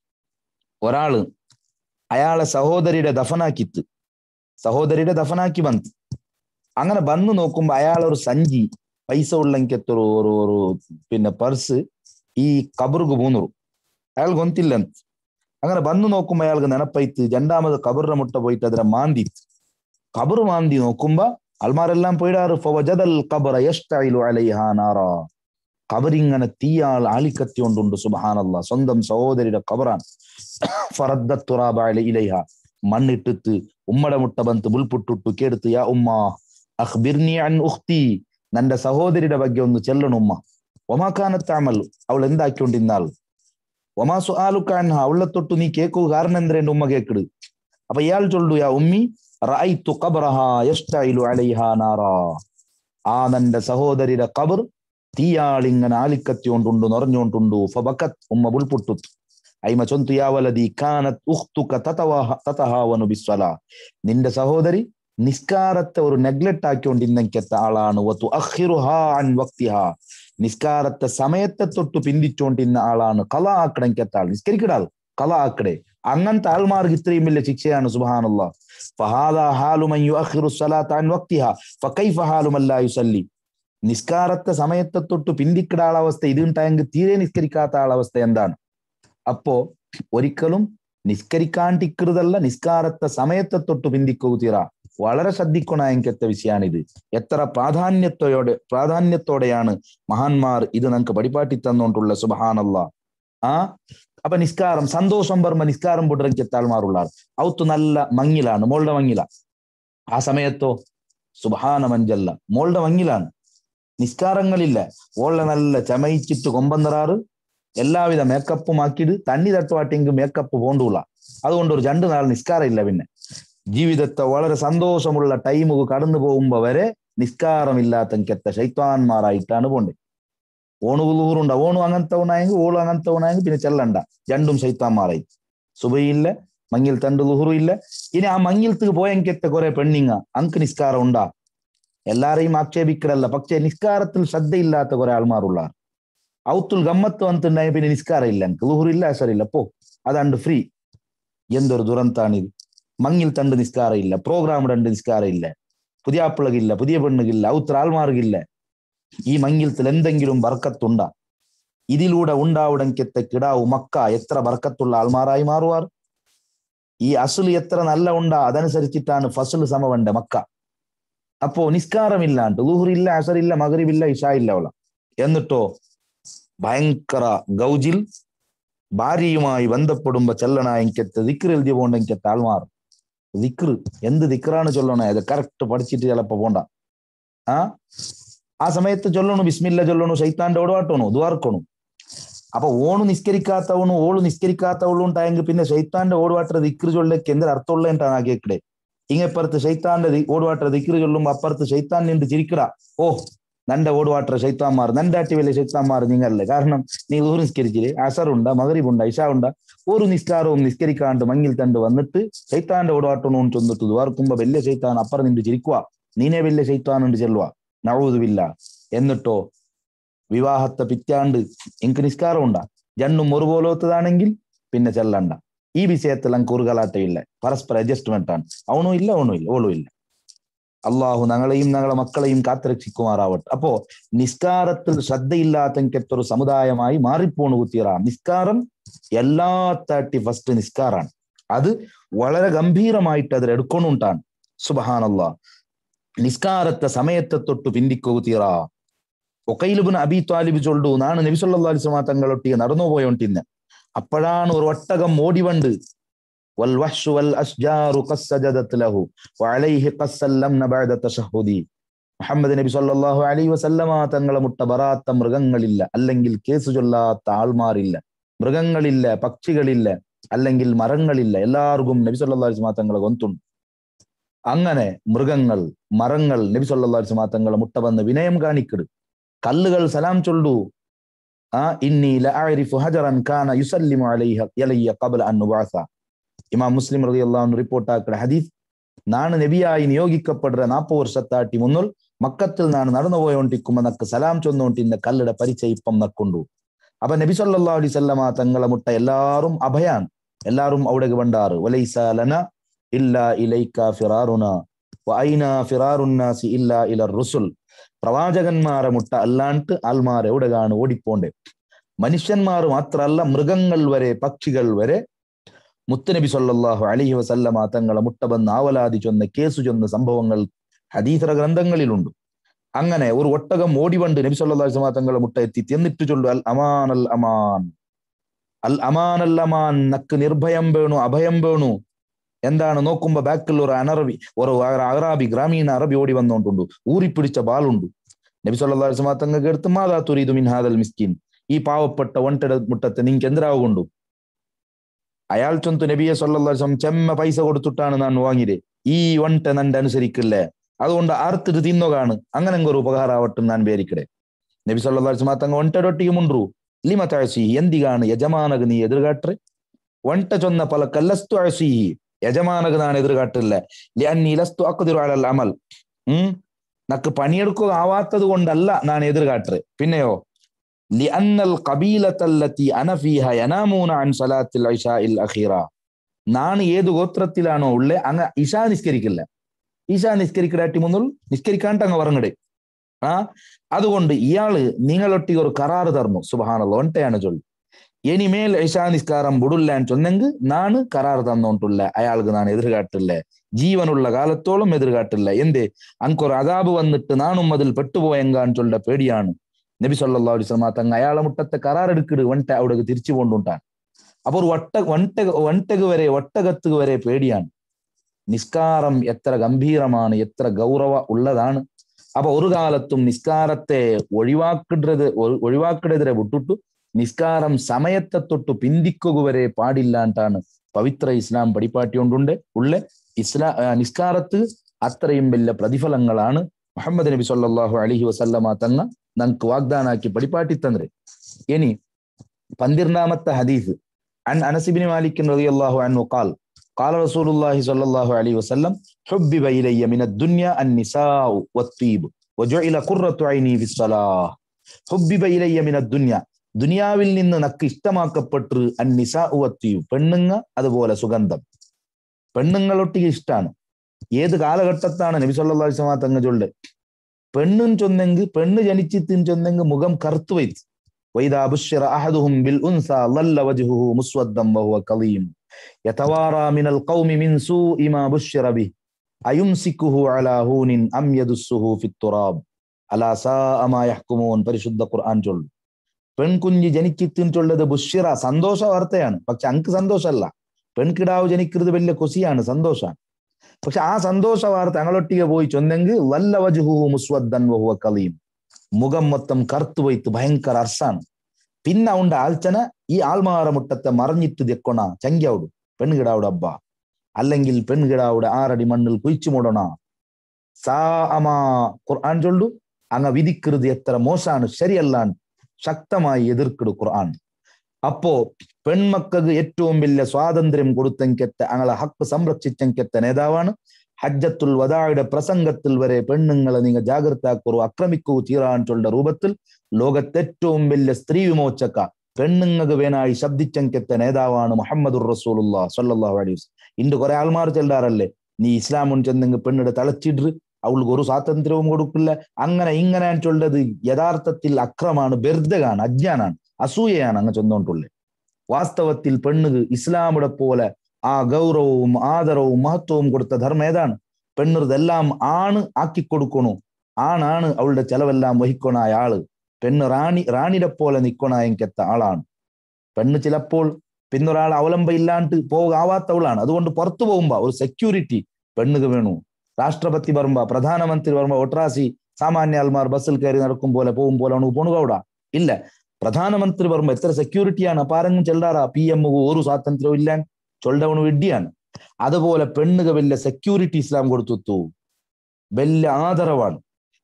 ഒരാള് അയാളെ സഹോദരിയുടെ ദഫനാക്കിത്ത് സഹോദരിയുടെ ദഫനാക്കി ಬಂತು അങ്ങനെ വന്നു നോക്കുമ്പോ അയാൾ ഒരു സഞ്ചി പൈസ ഉള്ളെങ്കത്തൊരു ഒരു ഒരു പിന്നെ പർസ് ഈ കബറുക്ക് പൂന്നുರು അയാൾ ഗൊಂತಿಲ್ಲ അങ്ങനെ വന്നു നോക്കുമ്പോ അയാൾക്ക് ನೆನಪೈತು രണ്ടാമത് കബറിന്റെ മുട്ട പോയിട്ട് അതിനെ മാന്തിತ್ತು കബറ് മാന്തി നോക്കുമ്പോ അൽമാരെല്ലാം പോയിടാറ് ഫവജദൽ ഖബറ യസ്തഇലു അലൈഹാ നാറാ കബറിങ്ങനെ തീയാൾ ആളിക്കത്തിയോണ്ടുണ്ട് സുബഹാനല്ല സ്വന്തം സഹോദരിയുടെ കബറാണ് ഫറദ്ദത്തുറാബ ഇലൈഹ മണ്ണിട്ടിട്ട് ഉമ്മടെ മുട്ട ബന്ത് ബുൽപുട്ടിട്ടു കേടുത്ത് യാ ഉമ്മ അഖ്ബിർനി അൻ ഉഖ്തി നന്റെ സഹോദരിയുടെ ಬಗ್ಗೆ ഒന്ന് ചെല്ലണം ഉമ്മ ഒമാക്കാനത്ത് അമൽ അവൾ എന്താക്കിക്കൊണ്ടിരുന്നാൾ ഒമാ സുആലുക അൻഹ അവളെ തൊട്ട് നീ കേൾക്കുക കാരണം എന്തിനാ ഉമ്മ കേക്കിട് അപ്പൊ ഇയാൾ ചൊല്ലു യാ ഉമ്മി റഅയ്തു ഖബറഹ യസ്തഇലു അലൈഹാ നാറാ ആ നന്റെ സഹോദരിയുടെ ഖബർ തീയാളിങ്ങനെ ആലിക്കത്തിയോണ്ടുണ്ട് നിറഞ്ഞോണ്ടുണ്ടു ഫബക്കത്ത് ഉമ്മ ബുൾപുട്ടുത്തു അയിമ ചൊന്തു യാ വലതി കാനത്ത് ഉഖ്തുക തതവാഹ തതഹാവനു ബിസ്വലാ നിന്റെ സഹോദരി നിസ്കാരത്തെ ഒരു നെഗ്ലക്ട് ആക്കിക്കൊണ്ടിരുന്നെങ്കത്ത ആളാണ് വത്തു അഖിറുഹാ അൻ വക്തിഹ നിസ്കാരത്തെ സമയത്തെ തൊട്ട് പിന്തിച്ചോണ്ടിരുന്ന ആളാണ് കല ആക്കണെങ്കത്ത ആൾ നിസ്കരിക്കടാൾ കല ആക്കടെ അങ്ങനത്തെ ആൾമാർക്ക് ഇത്രയും വലിയ ശിക്ഷയാണ് സുബാനുള്ള ഫഹാദാ ഹാലു മൻ യുഅഖിറു സ്വലാത്ത അൻ വക്തിഹ ഫകൈഫ ഹാലു മൻ ലാ യുസല്ലി നിസ്കാരത്തെ സമയത്തെ തൊട്ട് പിന്തിക്കിട ആളവസ്ഥ ഇതുണ്ടായെങ്കിൽ തീരെ നിസ്കരിക്കാത്ത ആളവസ്ഥ എന്താണ് അപ്പോ ഒരിക്കലും നിസ്കരിക്കാണ്ടിക്കരുതല്ല നിസ്കാരത്തെ സമയത്തെ തൊട്ട് പിന്തിക്കുക തീറ വളരെ ശ്രദ്ധിക്കണ എനിക്കത്തെ വിഷയാണിത് എത്ര പ്രാധാന്യത്തോടെ പ്രാധാന്യത്തോടെയാണ് മഹാന്മാർ ഇത് നമുക്ക് പഠിപ്പാട്ടി തന്നോണ്ടുള്ള സുബഹാനല്ല ആ അപ്പൊ നിസ്കാരം സന്തോഷം പറമ്പ നിസ്കാരം പൊട്ടിറക്കിയ ആൾമാരുള്ള ആൾ ഔത്ത് നല്ല മങ്ങിലാണ് മോളുടെ മങ്ങില ആ സമയത്തോ സുബഹാന മഞ്ചല്ല മോളുടെ മങ്ങിലാണ് നിസ്കാരങ്ങളില്ല ഓളെ നല്ല ചമയിച്ചിട്ട് കൊമ്പന്തറാറ് എല്ലാവിധ മേക്കപ്പും ആക്കിയിട്ട് തണ്ണി തട്ടുവാട്ടെങ്കിൽ മേക്കപ്പ് പോണ്ടുള്ള അതുകൊണ്ട് ഒരു രണ്ടു നാൾ നിസ്കാരം ഇല്ല പിന്നെ ജീവിതത്തെ വളരെ സന്തോഷമുള്ള ടൈം കടന്നു പോകുമ്പോ വരെ നിസ്കാരമില്ലാത്ത കെത്ത ശൈത്താന്മാരായിട്ടാണ് പോണ്ടത് ഓണു ഉളുഹുറുണ്ട ഓണു അങ്ങനത്തെ ഉണായെങ്കിൽ ഓളു അങ്ങനത്തെ ഉണായെങ്കിൽ പിന്നെ ചെല്ലണ്ട രണ്ടും ശൈത്താന്മാരായി സുബയില്ല മങ്ങിൽ തണ്ട് ലുഹുറു ഇല്ല ഇനി ആ മങ്ങിലത്തേക്ക് പോയെങ്കത്തെ കുറെ പെണ്ണിങ്ങ അങ്ക് നിസ്കാരം ഉണ്ടാ എല്ലാരെയും ആക്ഷേപിക്കലല്ല പക്ഷേ നിസ്കാരത്തിൽ ശ്രദ്ധയില്ലാത്ത കുറെ ആൾമാരുള്ള ഔത്തുൽ ഗമ്മത്ത് വന്നിട്ടുണ്ടായ പിന്നെ നിസ്കാരം ഇല്ല എനിക്ക് ലുഹുർ ഇല്ല അസറില്ല പോ അതാണ്ട് ഫ്രീ എന്തൊരു ദുരന്താണിത് മങ്ങിൽ തണ്ട് നിസ്കാരം ഇല്ല പ്രോഗ്രാം രണ്ട് നിസ്കാരം ഇല്ല പുതിയ ആപ്പിളകില്ല പുതിയ പെണ്ണുകില്ല ഔത്ര ആൾമാർക്കില്ല ഈ മങ്ങിലത്തിൽ എന്തെങ്കിലും ബർക്കത്തുണ്ടാ ഇതിലൂടെ ഉണ്ടാവുടങ്കത്തെ കിടാവ് മക്ക എത്ര ബർക്കത്തുള്ള ആൾമാരായി മാറുവാർ ഈ അസുൽ എത്ര നല്ല ഉണ്ടാ അതനുസരിച്ചിട്ടാണ് ഫസുൽ സമവണ്ട മക്ക അപ്പോ നിസ്കാരമില്ലാണ്ട് ലുഹുറില്ല അസറില്ല മകരിബില്ല ഇഷ ഇല്ല അവള എന്നിട്ടോ ഭയങ്കര ഗൗജിൽ ഭാര്യയുമായി ബന്ധപ്പെടുമ്പോ ചെല്ലണ എനിക്കത്തെ ദിക്ർ എഴുതി പോണ്ട എനിക്കത്തെ ആൾമാർ ദിക്ർ എന്ത് ദിക്റാണ് ചൊല്ലണേ അത് കറക്റ്റ് പഠിച്ചിട്ട് ചിലപ്പോ പോണ്ട ആ ആ സമയത്ത് ചൊല്ലണു ബിസ്മില്ല ചൊല്ലണു ശൈത്താന്റെ ഓടുവാട്ടണു ദ്വാർക്കണു അപ്പൊ ഓണു നിസ്കരിക്കാത്തവണു ഓളു നിസ്കരിക്കാത്തവളും ഉണ്ടായെങ്കിൽ പിന്നെ ശൈത്താന്റെ ഓടുവാട്ട ദിക്ർ ചൊല്ലക്ക് എന്തൊരു അർത്ഥമുള്ളതാണ് ആ കേക്കടെ ഇങ്ങപ്പുറത്ത് ശൈത്താന്റെ ഓടുവാട്ട ദിക്ർ ചൊല്ലുമ്പോ അപ്പുറത്ത് ശൈത്താൻ നിന്ന് ചിരിക്കടാ ഓ നന്റെ ഓടുവാട്ട ശൈത്താന്മാർ നന്റെ ആട്ടി വലിയ ശൈത്താന്മാർ നിങ്ങളല്ലേ കാരണം നീ ഊർ നിസ്കരിച്ചില്ലേ അസറുണ്ട മകരീബുണ്ട ഇഷ ഉണ്ട ഒരു നിസ്കാരവും നിസ്കരിക്കാണ്ട് മങ്ങിൽ തണ്ട് വന്നിട്ട് ശൈത്താന്റെ ഓടുവാട്ടണു ചൊന്നിട്ട് ദ്വാർക്കുമ്പോ വലിയ ശൈത്താൻ അപ്പുറം നിന്ന് ചിരിക്കുക നീനെ വലിയ ശൈത്താനുണ്ട് ചെല്ലുക നഴുതുമില്ല എന്നിട്ടോ വിവാഹത്തെ പിറ്റാണ്ട് എനിക്ക് നിസ്കാരം ഉണ്ടാ രണ്ടും ഒരുപോലത്തതാണെങ്കിൽ പിന്നെ ചെല്ലണ്ട ഈ വിഷയത്തിൽ എനിക്ക് ഒരു കലാട്ടയില്ല പരസ്പര അഡ്ജസ്റ്റ്മെന്റ് ആണ് അവണും ഇല്ല അവണും ഇല്ല ഓളും ഇല്ല അള്ളാഹു ഞങ്ങളെയും ഞങ്ങളെ മക്കളെയും കാത്തുരക്ഷിക്കുമാറാവട്ടെ അപ്പോ നിസ്കാരത്തിൽ ശ്രദ്ധയില്ലാത്ത ഒരു സമുദായമായി മാറിപ്പോണു കുത്തിയറ നിസ്കാരം എല്ലാ തേർട്ടി ഫസ്റ്റ് നിസ്കാരാണ് അത് വളരെ ഗംഭീരമായിട്ട് അതിൽ എടുക്കൊണ്ടുണ്ടാണ് സുബഹാനല്ലാ നിസ്കാരത്തെ സമയത്തെ തൊട്ട് പിന്തിക്കു തീറ ഒക്കയിലുബിന് അബി താലിബ് ചൊല്ലു നാണ് നബിസല്ലാ അലിസ്ലാ തങ്ങളൊട്ടിയെ നടന്നു പോയോണ്ടിന്ന് അപ്പോഴാണ് ഒരു ഒട്ടകം ഓടിവണ്ട് والوحش والأشجار قد سجدت له وعليه قد سلمنا بعد تشهدي മുഹമ്മദ് നബി സല്ലല്ലാഹു അലൈഹി വസല്ലമ തങ്ങളെ മുട്ട ബറാത്ത മൃഗങ്ങളില്ല അല്ലെങ്കിൽ കേസ് ചൊല്ലാത്ത ആൾമാരില്ല മൃഗങ്ങളില്ല പക്ഷികളില്ല അല്ലെങ്കിൽ മരങ്ങളില്ല എല്ലാവർക്കും നബി സല്ലല്ലാഹു അലൈഹി വസല്ലമ തങ്ങളെ ഗൊന്തുണ്ട് അങ്ങനെ മൃഗങ്ങൾ മരങ്ങൾ നബി സല്ലല്ലാഹു അലൈഹി വസല്ലമ തങ്ങളെ മുട്ട വന്ന് വിനയം കാണിക്കിട് കല്ലുകൾ സലാം ചൊല്ലു ആ ഇന്നി ലഅരിഫു ഹജറൻ കാന യുസല്ലിമു അലൈഹ യലയ്യ ഖബ്ല അൻ നുബഅസ ഇമാം മുസ്ലിം റളിയല്ലാഹു അൻഹു റിപ്പോർട്ട് ആക്കുന്ന ഹദീസ് ನಾನು ನಬಿಯಾയി ನಿಯೋಗಿക്കപ്പെടുற ನಾಲ್ಕು ವರ್ಷತ್ತಾಟಿ ಮುನ್ನಲ್ മക്കത്തിൽ നാണ് നടന്നു പോയോണ്ടിരിക്കുമ്പോ നക്ക് സലാം ചൊന്നോണ്ടിന്റെ കല്ലിട പരിചയ ഇപ്പം നക്കുണ്ടു അപ്പൊ നബി സല്ലാ അലൈസല്ലമ തങ്ങളെ മുട്ട എല്ലാരും അഭയാണ് എല്ലാരും അവിടെ വണ്ടാറ് വലൈസാലന ഇല്ല ഇലൈക്ക ഫിറാറുന വൈന ഫിറാറുന്നാസി ഇല്ല ഇല റുസുൽ പ്രവാചകന്മാരെ മുട്ട അല്ലാണ്ട് ആൽമാർ എവിടെയാണ് ഓടിപ്പോണ്ടേ മനുഷ്യന്മാർ മാത്രല്ല മൃഗങ്ങൾ വരെ പക്ഷികൾ വരെ മുത്തനബി സല്ലാഹു അലഹി വസല്ലമ തങ്ങളെ മുട്ട വന്ന് ആവലാതി ചൊന്ന കേസു ചൊന്ന സംഭവങ്ങൾ ഹദീസറ ഗ്രന്ഥങ്ങളിലുണ്ട് അങ്ങനെ ഒരു ഒട്ടകം ഓടിവണ്ട് നബി സല്ലാ വസ്ലമ തങ്ങളെ മുട്ട എത്തി എന്നിട്ട് ചൊല്ലു അൽ അമാൻ അൽ അമാൻ അൽ അമാൻ അൽ അമാൻ നക്ക് നിർഭയം വേണു അഭയം വേണു എന്താണ് നോക്കുമ്പോ ബാക്കിൽ ഒരു അനറബി ഒരു അറാബി ഗ്രാമീണ അറബി ഓടി വന്നോണ്ടുണ്ട് ഊറിപ്പിടിച്ച ബാലുണ്ട് നബി സല്ലാ വസ്ലമ തങ്ങൾക്ക് എടുത്ത് മാതാ തുരീദു മിൻ ഹാദൽ മിസ്കിൻ ഈ പാവപ്പെട്ട ഒണ്ടട മുട്ടത്തെ നിങ്ങൾക്ക് എന്തിനാവുകൊണ്ടു അയാൾ ചൊന്തു നബിയെ സൊല്ലാസം ചെമ്മ പൈസ കൊടുത്തിട്ടാണ് ഞാൻ വാങ്ങിയത് ഈ ഒണ്ട നന്റെ അനുസരിക്കില്ലേ അതുകൊണ്ട് ആർത്തിട്ട് തിന്നോകാണ് അങ്ങനെ ഒരു ഉപകാരാവട്ടെ ഞാൻ പേരിക്കടെ നബി സൊല്ലാസം തങ്ങ ഒണ്ടടൊട്ടിಗೆ ಮುಂಡ್ರು ಲಿಮ ತಾഴ്ಸಿ ಎಂದಿಗಾണ് യജമാനക നീ എതിർകാട്ടെ ഒണ്ട ചൊന്ന പല കല്ലസ്തു അഴസി യജമാനക ഞാൻ എതിർകാട്ടില്ല ലിഅന്നി ലസ്തു അഖ്ദിറു അലൽ അമൽ ഉം നക്ക് പണിയെടുക്കുക ആവാത്തത് കൊണ്ടല്ല ഞാൻ എതിർകാട്ടെ പിന്നെയോ لأن القبيلة التي أنا فيها ينامون عن صلاة العشاء الأخيرة ನಾನು ഏത് ഗോത്രത്തിലാണോ ഉള്ളേ അങ്ങ് ഇഷാ നിസ്കരിക്കില്ല ഇഷാ നിസ്കരിക്കടാട്ടി മുന്നിൽ നിസ്കരിക്കാണ്ട് അങ്ങ് പറഞ്ഞിടെ ആ അതുകൊണ്ട് ഇയാള് നിങ്ങളൊട്ടി ഒരു കരാറ് തർന്നു സുബഹാനുള്ള ഒണ്ടയാണ് ചൊല്ലു ഇനിമേൽ ഇഷാ നിസ്കാരം വിടില്ലാൻ ചൊന്നെങ്കിൽ നാണ് കരാറ് തന്നോണ്ടുള്ള അയാൾക്ക് ഞാൻ എതിർകാട്ടില്ല ജീവനുള്ള കാലത്തോളം എതിർകാട്ടില്ല എന്തേ അങ്കൊരു അതാബ് വന്നിട്ട് നാണും അതിൽ പെട്ടുപോയെങ്കാൻ ചൊല്ല പേടിയാണ് നബി സല്ലാ അലിസ്ലാം തങ്ങ അയാളെ മുട്ടത്തെ കരാറെടുക്കിട് വണ്ട അവിടെ തിരിച്ചു കൊണ്ടുണ്ടാൻ അപ്പൊ ഒരു വട്ട വണ്ടക വണ്ടക വരെ ഒട്ടകത്തുക വരെ പേടിയാണ് നിസ്കാരം എത്ര ഗംഭീരമാണ് എത്ര ഗൗരവ ഉള്ളതാണ് അപ്പൊ ഒരു കാലത്തും നിസ്കാരത്തെ ഒഴിവാക്കിടത് ഒഴിവാക്കിടെതിരെ വിട്ടിട്ടു നിസ്കാരം സമയത്തെ തൊട്ട് പിന്തിക്കുക വരെ പാടില്ലാണ്ടാണ് പവിത്ര ഇസ്ലാം പഠിപ്പാട്ടിയോണ്ടുണ്ട് ഉള്ള ഇസ്ലാ നിസ്കാരത്ത് അത്രയും വലിയ പ്രതിഫലങ്ങളാണ് മുഹമ്മദ് നബി സല്ലാഹു അലഹി വസല്ലമ തങ്ങ നമുക്ക് വാഗ്ദാനാക്കി പഠിപ്പാട്ടി തന്നേ ഇനി പന്തിരണ്ടാമത്തെ ഹദീസ് عن انس بن مالك رضي الله عنه قال قال رسول الله صلى الله عليه وسلم حبب الي من الدنيا النساء والطيب وجعل قرة عيني في الصلاة حبب الي من الدنيا ദുനിയാവിൽ നിന്ന് നക്ക് ഇഷ്ടമാക്കപ്പെട്ടു അന്നിസ ഉവത്തീവ് പെണ്ണുങ്ങ അതുപോലെ സുഗന്ധം പെണ്ണുങ്ങളൊട്ടിಗೆ ഇഷ്ടാണ് ഏത് കാലഘട്ടത്താണ് നബി സല്ലാ അലിസ്ലാം തങ്ങ ചൊല്ല് പെണ്ണും ചൊന്നെങ്കിൽ പെണ്ണ് ജനിച്ചിത്തും ചൊന്നെങ്കിൽ മുഖം കറുത്തു വയ്ത്ത് وإذا بشر أحدهم بالأنثى ظل وجهه مسودا وهو كظيم يتوارى من القوم من سوء ما بشر به أيمسكه على هون أم يدسه في التراب ألا ساء ما يحكمون പരിശുദ്ധ ഖുർആൻ ചൊല്ലു പെൺകുഞ്ഞ് ജനിച്ചിത്തും ചൊല്ലത് ബുഷിറ സന്തോഷ വാർത്തയാണ് പക്ഷെ അങ്ക് സന്തോഷമല്ല പെൺകിടാവ് ജനിക്കുന്നത് വലിയ കൊസിയാണ് സന്തോഷമാണ് പക്ഷെ ആ സന്തോഷ വാർത്ത ഞങ്ങളൊട്ടിಗೆ പോയി ചൊന്നെങ്കിൽ വല്ല വജുഹു മുസ്വദ്ദൻ വഹുവ കലീം മുഖം മൊത്തം കറുത്തു പോയിട്ട് ഭയങ്കര അർസാണ് പിന്നെ ഉണ്ട് ആൽച്ചന ഈ ആൾമാറ മുട്ടത്തെ മറിഞ്ഞിട്ട് തെക്കൊണ ചങ്കിയാവുడు പെൺകിടാവുടെ അബ്ബ അല്ലെങ്കിൽ പെൺകിടാവുടെ ആറടി മണ്ണിൽ കുഴിച്ചു മൂടണ സാ അമാ ഖുർആൻ ചൊല്ലു അങ്ങ വിധിക്കരുത് എത്ര മോശാണ് ശരിയല്ലാൻ ശക്തമായി എതിർക്കിടു ഖുർആൻ അപ്പോ പെൺമക്കൾക്ക് ഏറ്റവും വലിയ സ്വാതന്ത്ര്യം കൊടുത്തെങ്കെത്ത അങ്ങളെ ഹക്ക് സംരക്ഷിച്ചെങ്കെത്ത നേതാവാണ് ഹജ്ജത്തുൽ വദായുടെ പ്രസംഗത്തിൽ വരെ പെണ്ണുങ്ങളെ നിങ്ങൾ ജാഗ്രതാക്കുറു അക്രമിക്കൂ തീറാൻ ചൊല്ല രൂപത്തിൽ ലോകത്തെ ഏറ്റവും വലിയ സ്ത്രീ വിമോചക്ക പെണ്ണുങ്ങൾക്ക് വേനായി ശബ്ദിച്ചെങ്കെത്ത നേതാവാണ് മുഹമ്മദുർ റസൂലുള്ള സല്ലാഹു അലൈഹി ഇന്ന് കുറെ ആൾമാർ ചെല്ലാറല്ലേ നീ ഇസ്ലാമുൻ ചെന്നെങ്കിൽ പെണ്ണിടെ തളച്ചിട്ട് അവൾക്ക് ഒരു സ്വാതന്ത്ര്യവും കൊടുക്കില്ല അങ്ങനെ ഇങ്ങനെ ചൊല്ലത് യഥാർത്ഥത്തിൽ അക്രമാണ് ബെർദകാണ് അജ്ഞാനാണ് അസൂയയാണ് അങ്ങ് ചെന്നോണ്ടുള്ളത് വാസ്തവത്തിൽ പെണ്ണുക ഇസ്ലാമുടെ പോലെ ആ ഗൗരവവും ആദരവും മഹത്വവും കൊടുത്ത ധർമ്മം ഏതാണ് പെണ്ണിതെല്ലാം ആണ് ആക്കി കൊടുക്കണു ആണാണ് അവളുടെ ചെലവെല്ലാം വഹിക്കണായ ആള് പെണ്ണ് റാണി റാണിയുടെ പോലെ നിക്കണായെങ്കെത്ത ആളാണ് പെണ്ണ് ചിലപ്പോൾ പിന്നൊരാൾ അവലംബ ഇല്ലാണ്ട് പോകാവാത്തവളാണ് അതുകൊണ്ട് പുറത്തു പോകുമ്പോ ഒരു സെക്യൂരിറ്റി പെണ്ണുക വേണു രാഷ്ട്രപതി വരുമ്പോ പ്രധാനമന്ത്രി വരുമ്പോ ഒട്രാസി സാമാന്യ ആൾമാർ ബസ്സിൽ കയറി നടക്കും പോലെ പോകും പോലെ അവനക്ക് പോണുകവിടെ ഇല്ല പ്രധാനമന്ത്രി വരുമ്പോ എത്ര സെക്യൂരിറ്റിയാണ് അപ്പൊ ആരെങ്കിലും ചെല്ലാറാ പി എം ഒരു സ്വാതന്ത്ര്യവും ഇല്ലാൻ ചൊല്ലവണ് വിഡ്ഡിയാണ് അതുപോലെ പെണ്ണുക വലിയ സെക്യൂരിറ്റി ഇസ്ലാം കൊടുത്തു വലിയ ആദരവാണ്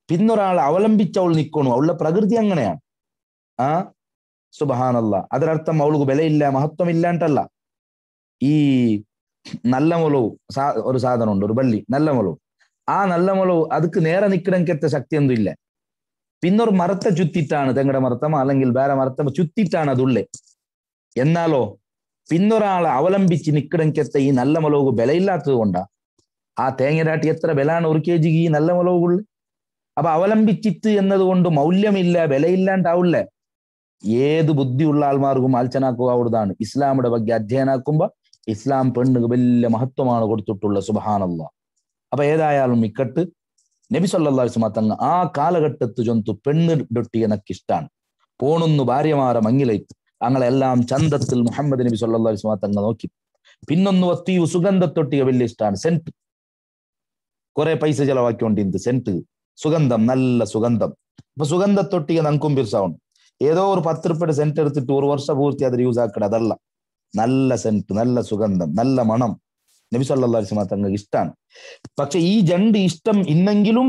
പിന്നൊരാളെ അവലംബിച്ച് അവൾ നിൽക്കണു അവളുടെ പ്രകൃതി അങ്ങനെയാണ് ആ സുബഹാനല്ല അതിനർത്ഥം അവൾക്ക് വിലയില്ല മഹത്വം ഇല്ലാണ്ടല്ല ഈ നല്ല മുളവ് സാ ഒരു സാധനമുണ്ട് ഒരു ബല്ലി നല്ല മുളവ് ആ നല്ല മുളവ് ಅದಕ್ಕೆ നേരെ നിൽക്കണമെങ്കിൽ ശക്തി ഒന്നും ഇല്ല പിന്നൊരു മരത്തെ ചുറ്റിട്ടാണ് തെങ്ങടെ മരത്തമോ അല്ലെങ്കിൽ വേറെ മരത്തമോ ചുറ്റിട്ടാണ് അതുള്ളേ എന്നാലോ പിന്നൊരാളെ അവലംബിച്ച് നിൽക്കണമെങ്കിൽ ഈ നല്ല മുളക് വിലയില്ലാത്തത് കൊണ്ടാ ആ തേങ്ങരാട്ടി എത്ര വിലാണ് ഒരു കെ ജിക്ക് ഈ നല്ല മുളകുള്ളു അപ്പൊ അവലംബിച്ചിട്ട് എന്നതുകൊണ്ട് മൗല്യമില്ല വിലയില്ലാണ്ടാവില്ല ഏത് ബുദ്ധിയുള്ള ആൾമാർക്കും ആൽച്ചനാക്കുക അവിടുതാണ് ഇസ്ലാമിയുടെ ಬಗ್ಗೆ അധ്യയനാക്കുമ്പോ ഇസ്ലാം പെണ്ണുക്ക് വലിയ മഹത്വമാണ് കൊടുത്തിട്ടുള്ള സുബഹാനല്ല അപ്പൊ ഏതായാലും ഇക്കട്ട് നബി സല്ലാസ്മ തങ്ങ ആ കാലഘട്ടത്ത് ചൊന്തു പെണ്ണ് ഡൊട്ടി എനക്ക് ഇഷ്ടാണ് പോണുന്നു ഭാര്യമാര മങ്ങിലേക്ക് അങ്ങളെല്ലാം ചന്തത്തിൽ മുഹമ്മദ് നബി സല്ലാസ്മ തങ്ങ നോക്കി പിന്നൊന്നു ഒത്തീവ് സുഗന്ധത്തൊട്ടിക വലിയ ഇഷ്ടമാണ് സെന്റ് കുറെ പൈസ ചെലവാക്കിക്കൊണ്ടിരുന്നത് സെന്റ് സുഗന്ധം നല്ല സുഗന്ധം അപ്പൊ സുഗന്ധത്തൊട്ടിക നമുക്കും പിരിസാവണം ഏതോ ഒരു പത്ത് റുപ്യയുടെ സെന്റ് എടുത്തിട്ട് ഒരു വർഷം പൂർത്തി അത് യൂസ് ആക്കട അതല്ല നല്ല സെന്റ് നല്ല സുഗന്ധം നല്ല മണം നബി സല്ലല്ലാഹു അലൈഹി വസല്ലം തങ്ങൾക്ക് ഇഷ്ടമാണ് പക്ഷെ ഈ രണ്ട് ഇഷ്ടം ഇന്നെങ്കിലും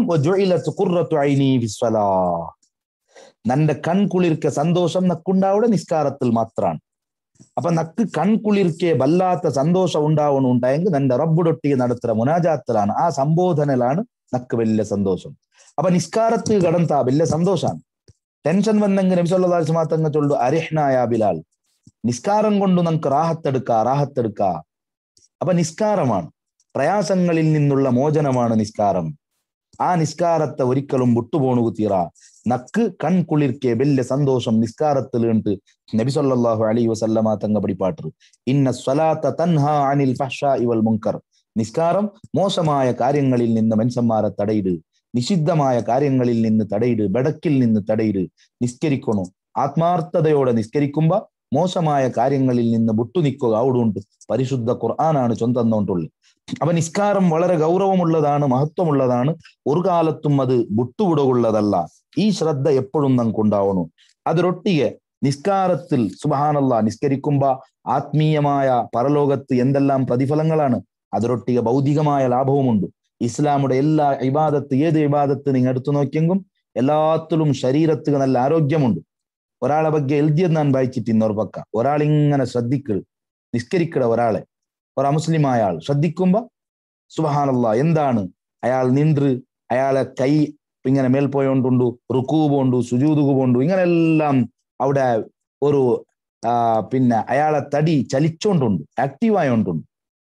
നന്റെ കൺകുളിർക്കെ സന്തോഷം നക്കുണ്ടാവുടെ നിസ്കാരത്തിൽ മാത്രമാണ് അപ്പൊ നക്ക് കൺകുളിർക്കെ വല്ലാത്ത സന്തോഷം ഉണ്ടാവണുണ്ടായെങ്കിൽ നന്റെ റബ്ബുടൊട്ടിയെ നടത്തുന്ന മുനാജാത്തിലാണ് ആ സംബോധനയിലാണ് നക്ക് വലിയ സന്തോഷം അപ്പൊ നിസ്കാരത്തിൽ കടന്താ വലിയ സന്തോഷമാണ് ടെൻഷൻ വന്നെങ്കിൽ നബി സല്ലല്ലാഹു അലൈഹി വസല്ലം തങ്ങൾ ചൊല്ലു അരിഹ്നായ ബിലാൽ നിസ്കാരം കൊണ്ട് നമുക്ക് റാഹത്തെടുക്ക റാഹത്തെടുക്ക അപ്പൊ നിസ്കാരമാണ് പ്രയാസങ്ങളിൽ നിന്നുള്ള മോചനമാണ് നിസ്കാരം ആ നിസ്കാരത്തെ ഒരിക്കലും വിട്ടുപോണു തീറ നക്ക് കൺകുളിർക്കെ വലിയ സന്തോഷം നിസ്കാരത്തിൽ ഉണ്ട് നബി സല്ലല്ലാഹു അലൈഹി വസല്ലമ തങ്ങ പടിപ്പാട്ടർ ഇന്ന സ്വലാത്ത തൻഹ അനിൽ ഫഹ്ഷാ ഇവൽ മുൻകർ നിസ്കാരം മോശമായ കാര്യങ്ങളിൽ നിന്ന് മനുഷ്യന്മാരെ തടയിട് നിഷിദ്ധമായ കാര്യങ്ങളിൽ നിന്ന് തടയിട് ബടക്കിൽ നിന്ന് തടയിട് നിസ്കരിക്കണു ആത്മാർത്ഥതയോടെ നിസ്കരിക്കുമ്പോ മോശമായ കാര്യങ്ങളിൽ നിന്ന് വിട്ടുനിൽക്കുക അവിടുണ്ട് പരിശുദ്ധ ഖുർആനാണ് ചൊന്തന്നുകൊണ്ടുള്ളത് അപ്പൊ നിസ്കാരം വളരെ ഗൗരവമുള്ളതാണ് മഹത്വമുള്ളതാണ് ഒരു കാലത്തും അത് വിട്ടുവിടുകയുള്ളതല്ല ഈ ശ്രദ്ധ എപ്പോഴും നമുക്ക് ഉണ്ടാവണം അതൊരൊട്ടിയെ നിസ്കാരത്തിൽ സുബഹാനല്ല നിസ്കരിക്കുമ്പോ ആത്മീയമായ പരലോകത്ത് എന്തെല്ലാം പ്രതിഫലങ്ങളാണ് അതിരൊട്ടിക ഭൗതികമായ ലാഭവുമുണ്ട് ഇസ്ലാമുടെ എല്ലാ ഇബാദത്ത് ഏത് ഇബാദത്ത് നിങ്ങൾ എടുത്തു നോക്കിയെങ്കും എല്ലാത്തിലും ശരീരത്തിന് നല്ല ആരോഗ്യമുണ്ട് ഒരാളെ ಬಗ್ಗೆ എഴുതിയത് ഞാൻ വായിച്ചിട്ട് ഇന്നൊരു പക്ക ഒരാൾ ഇങ്ങനെ ശ്രദ്ധിക്കുക നിസ്കരിക്കട ഒരാളെ ഒരു അമുസ്ലിമായ ആൾ ശ്രദ്ധിക്കുമ്പോ സുബഹാനല്ല എന്താണ് അയാൾ നിன்று അയാളെ കൈ ഇങ്ങനെ മേൽ പോയോണ്ടുണ്ടു റുക്കൂ പോണ്ടു സുജൂതുകു പോണ്ടു ഇങ്ങനെല്ലാം അവിടെ ഒരു ആ പിന്നെ അയാളെ തടി ചലിച്ചോണ്ടുണ്ട് ആക്റ്റീവായോണ്ടുണ്ട്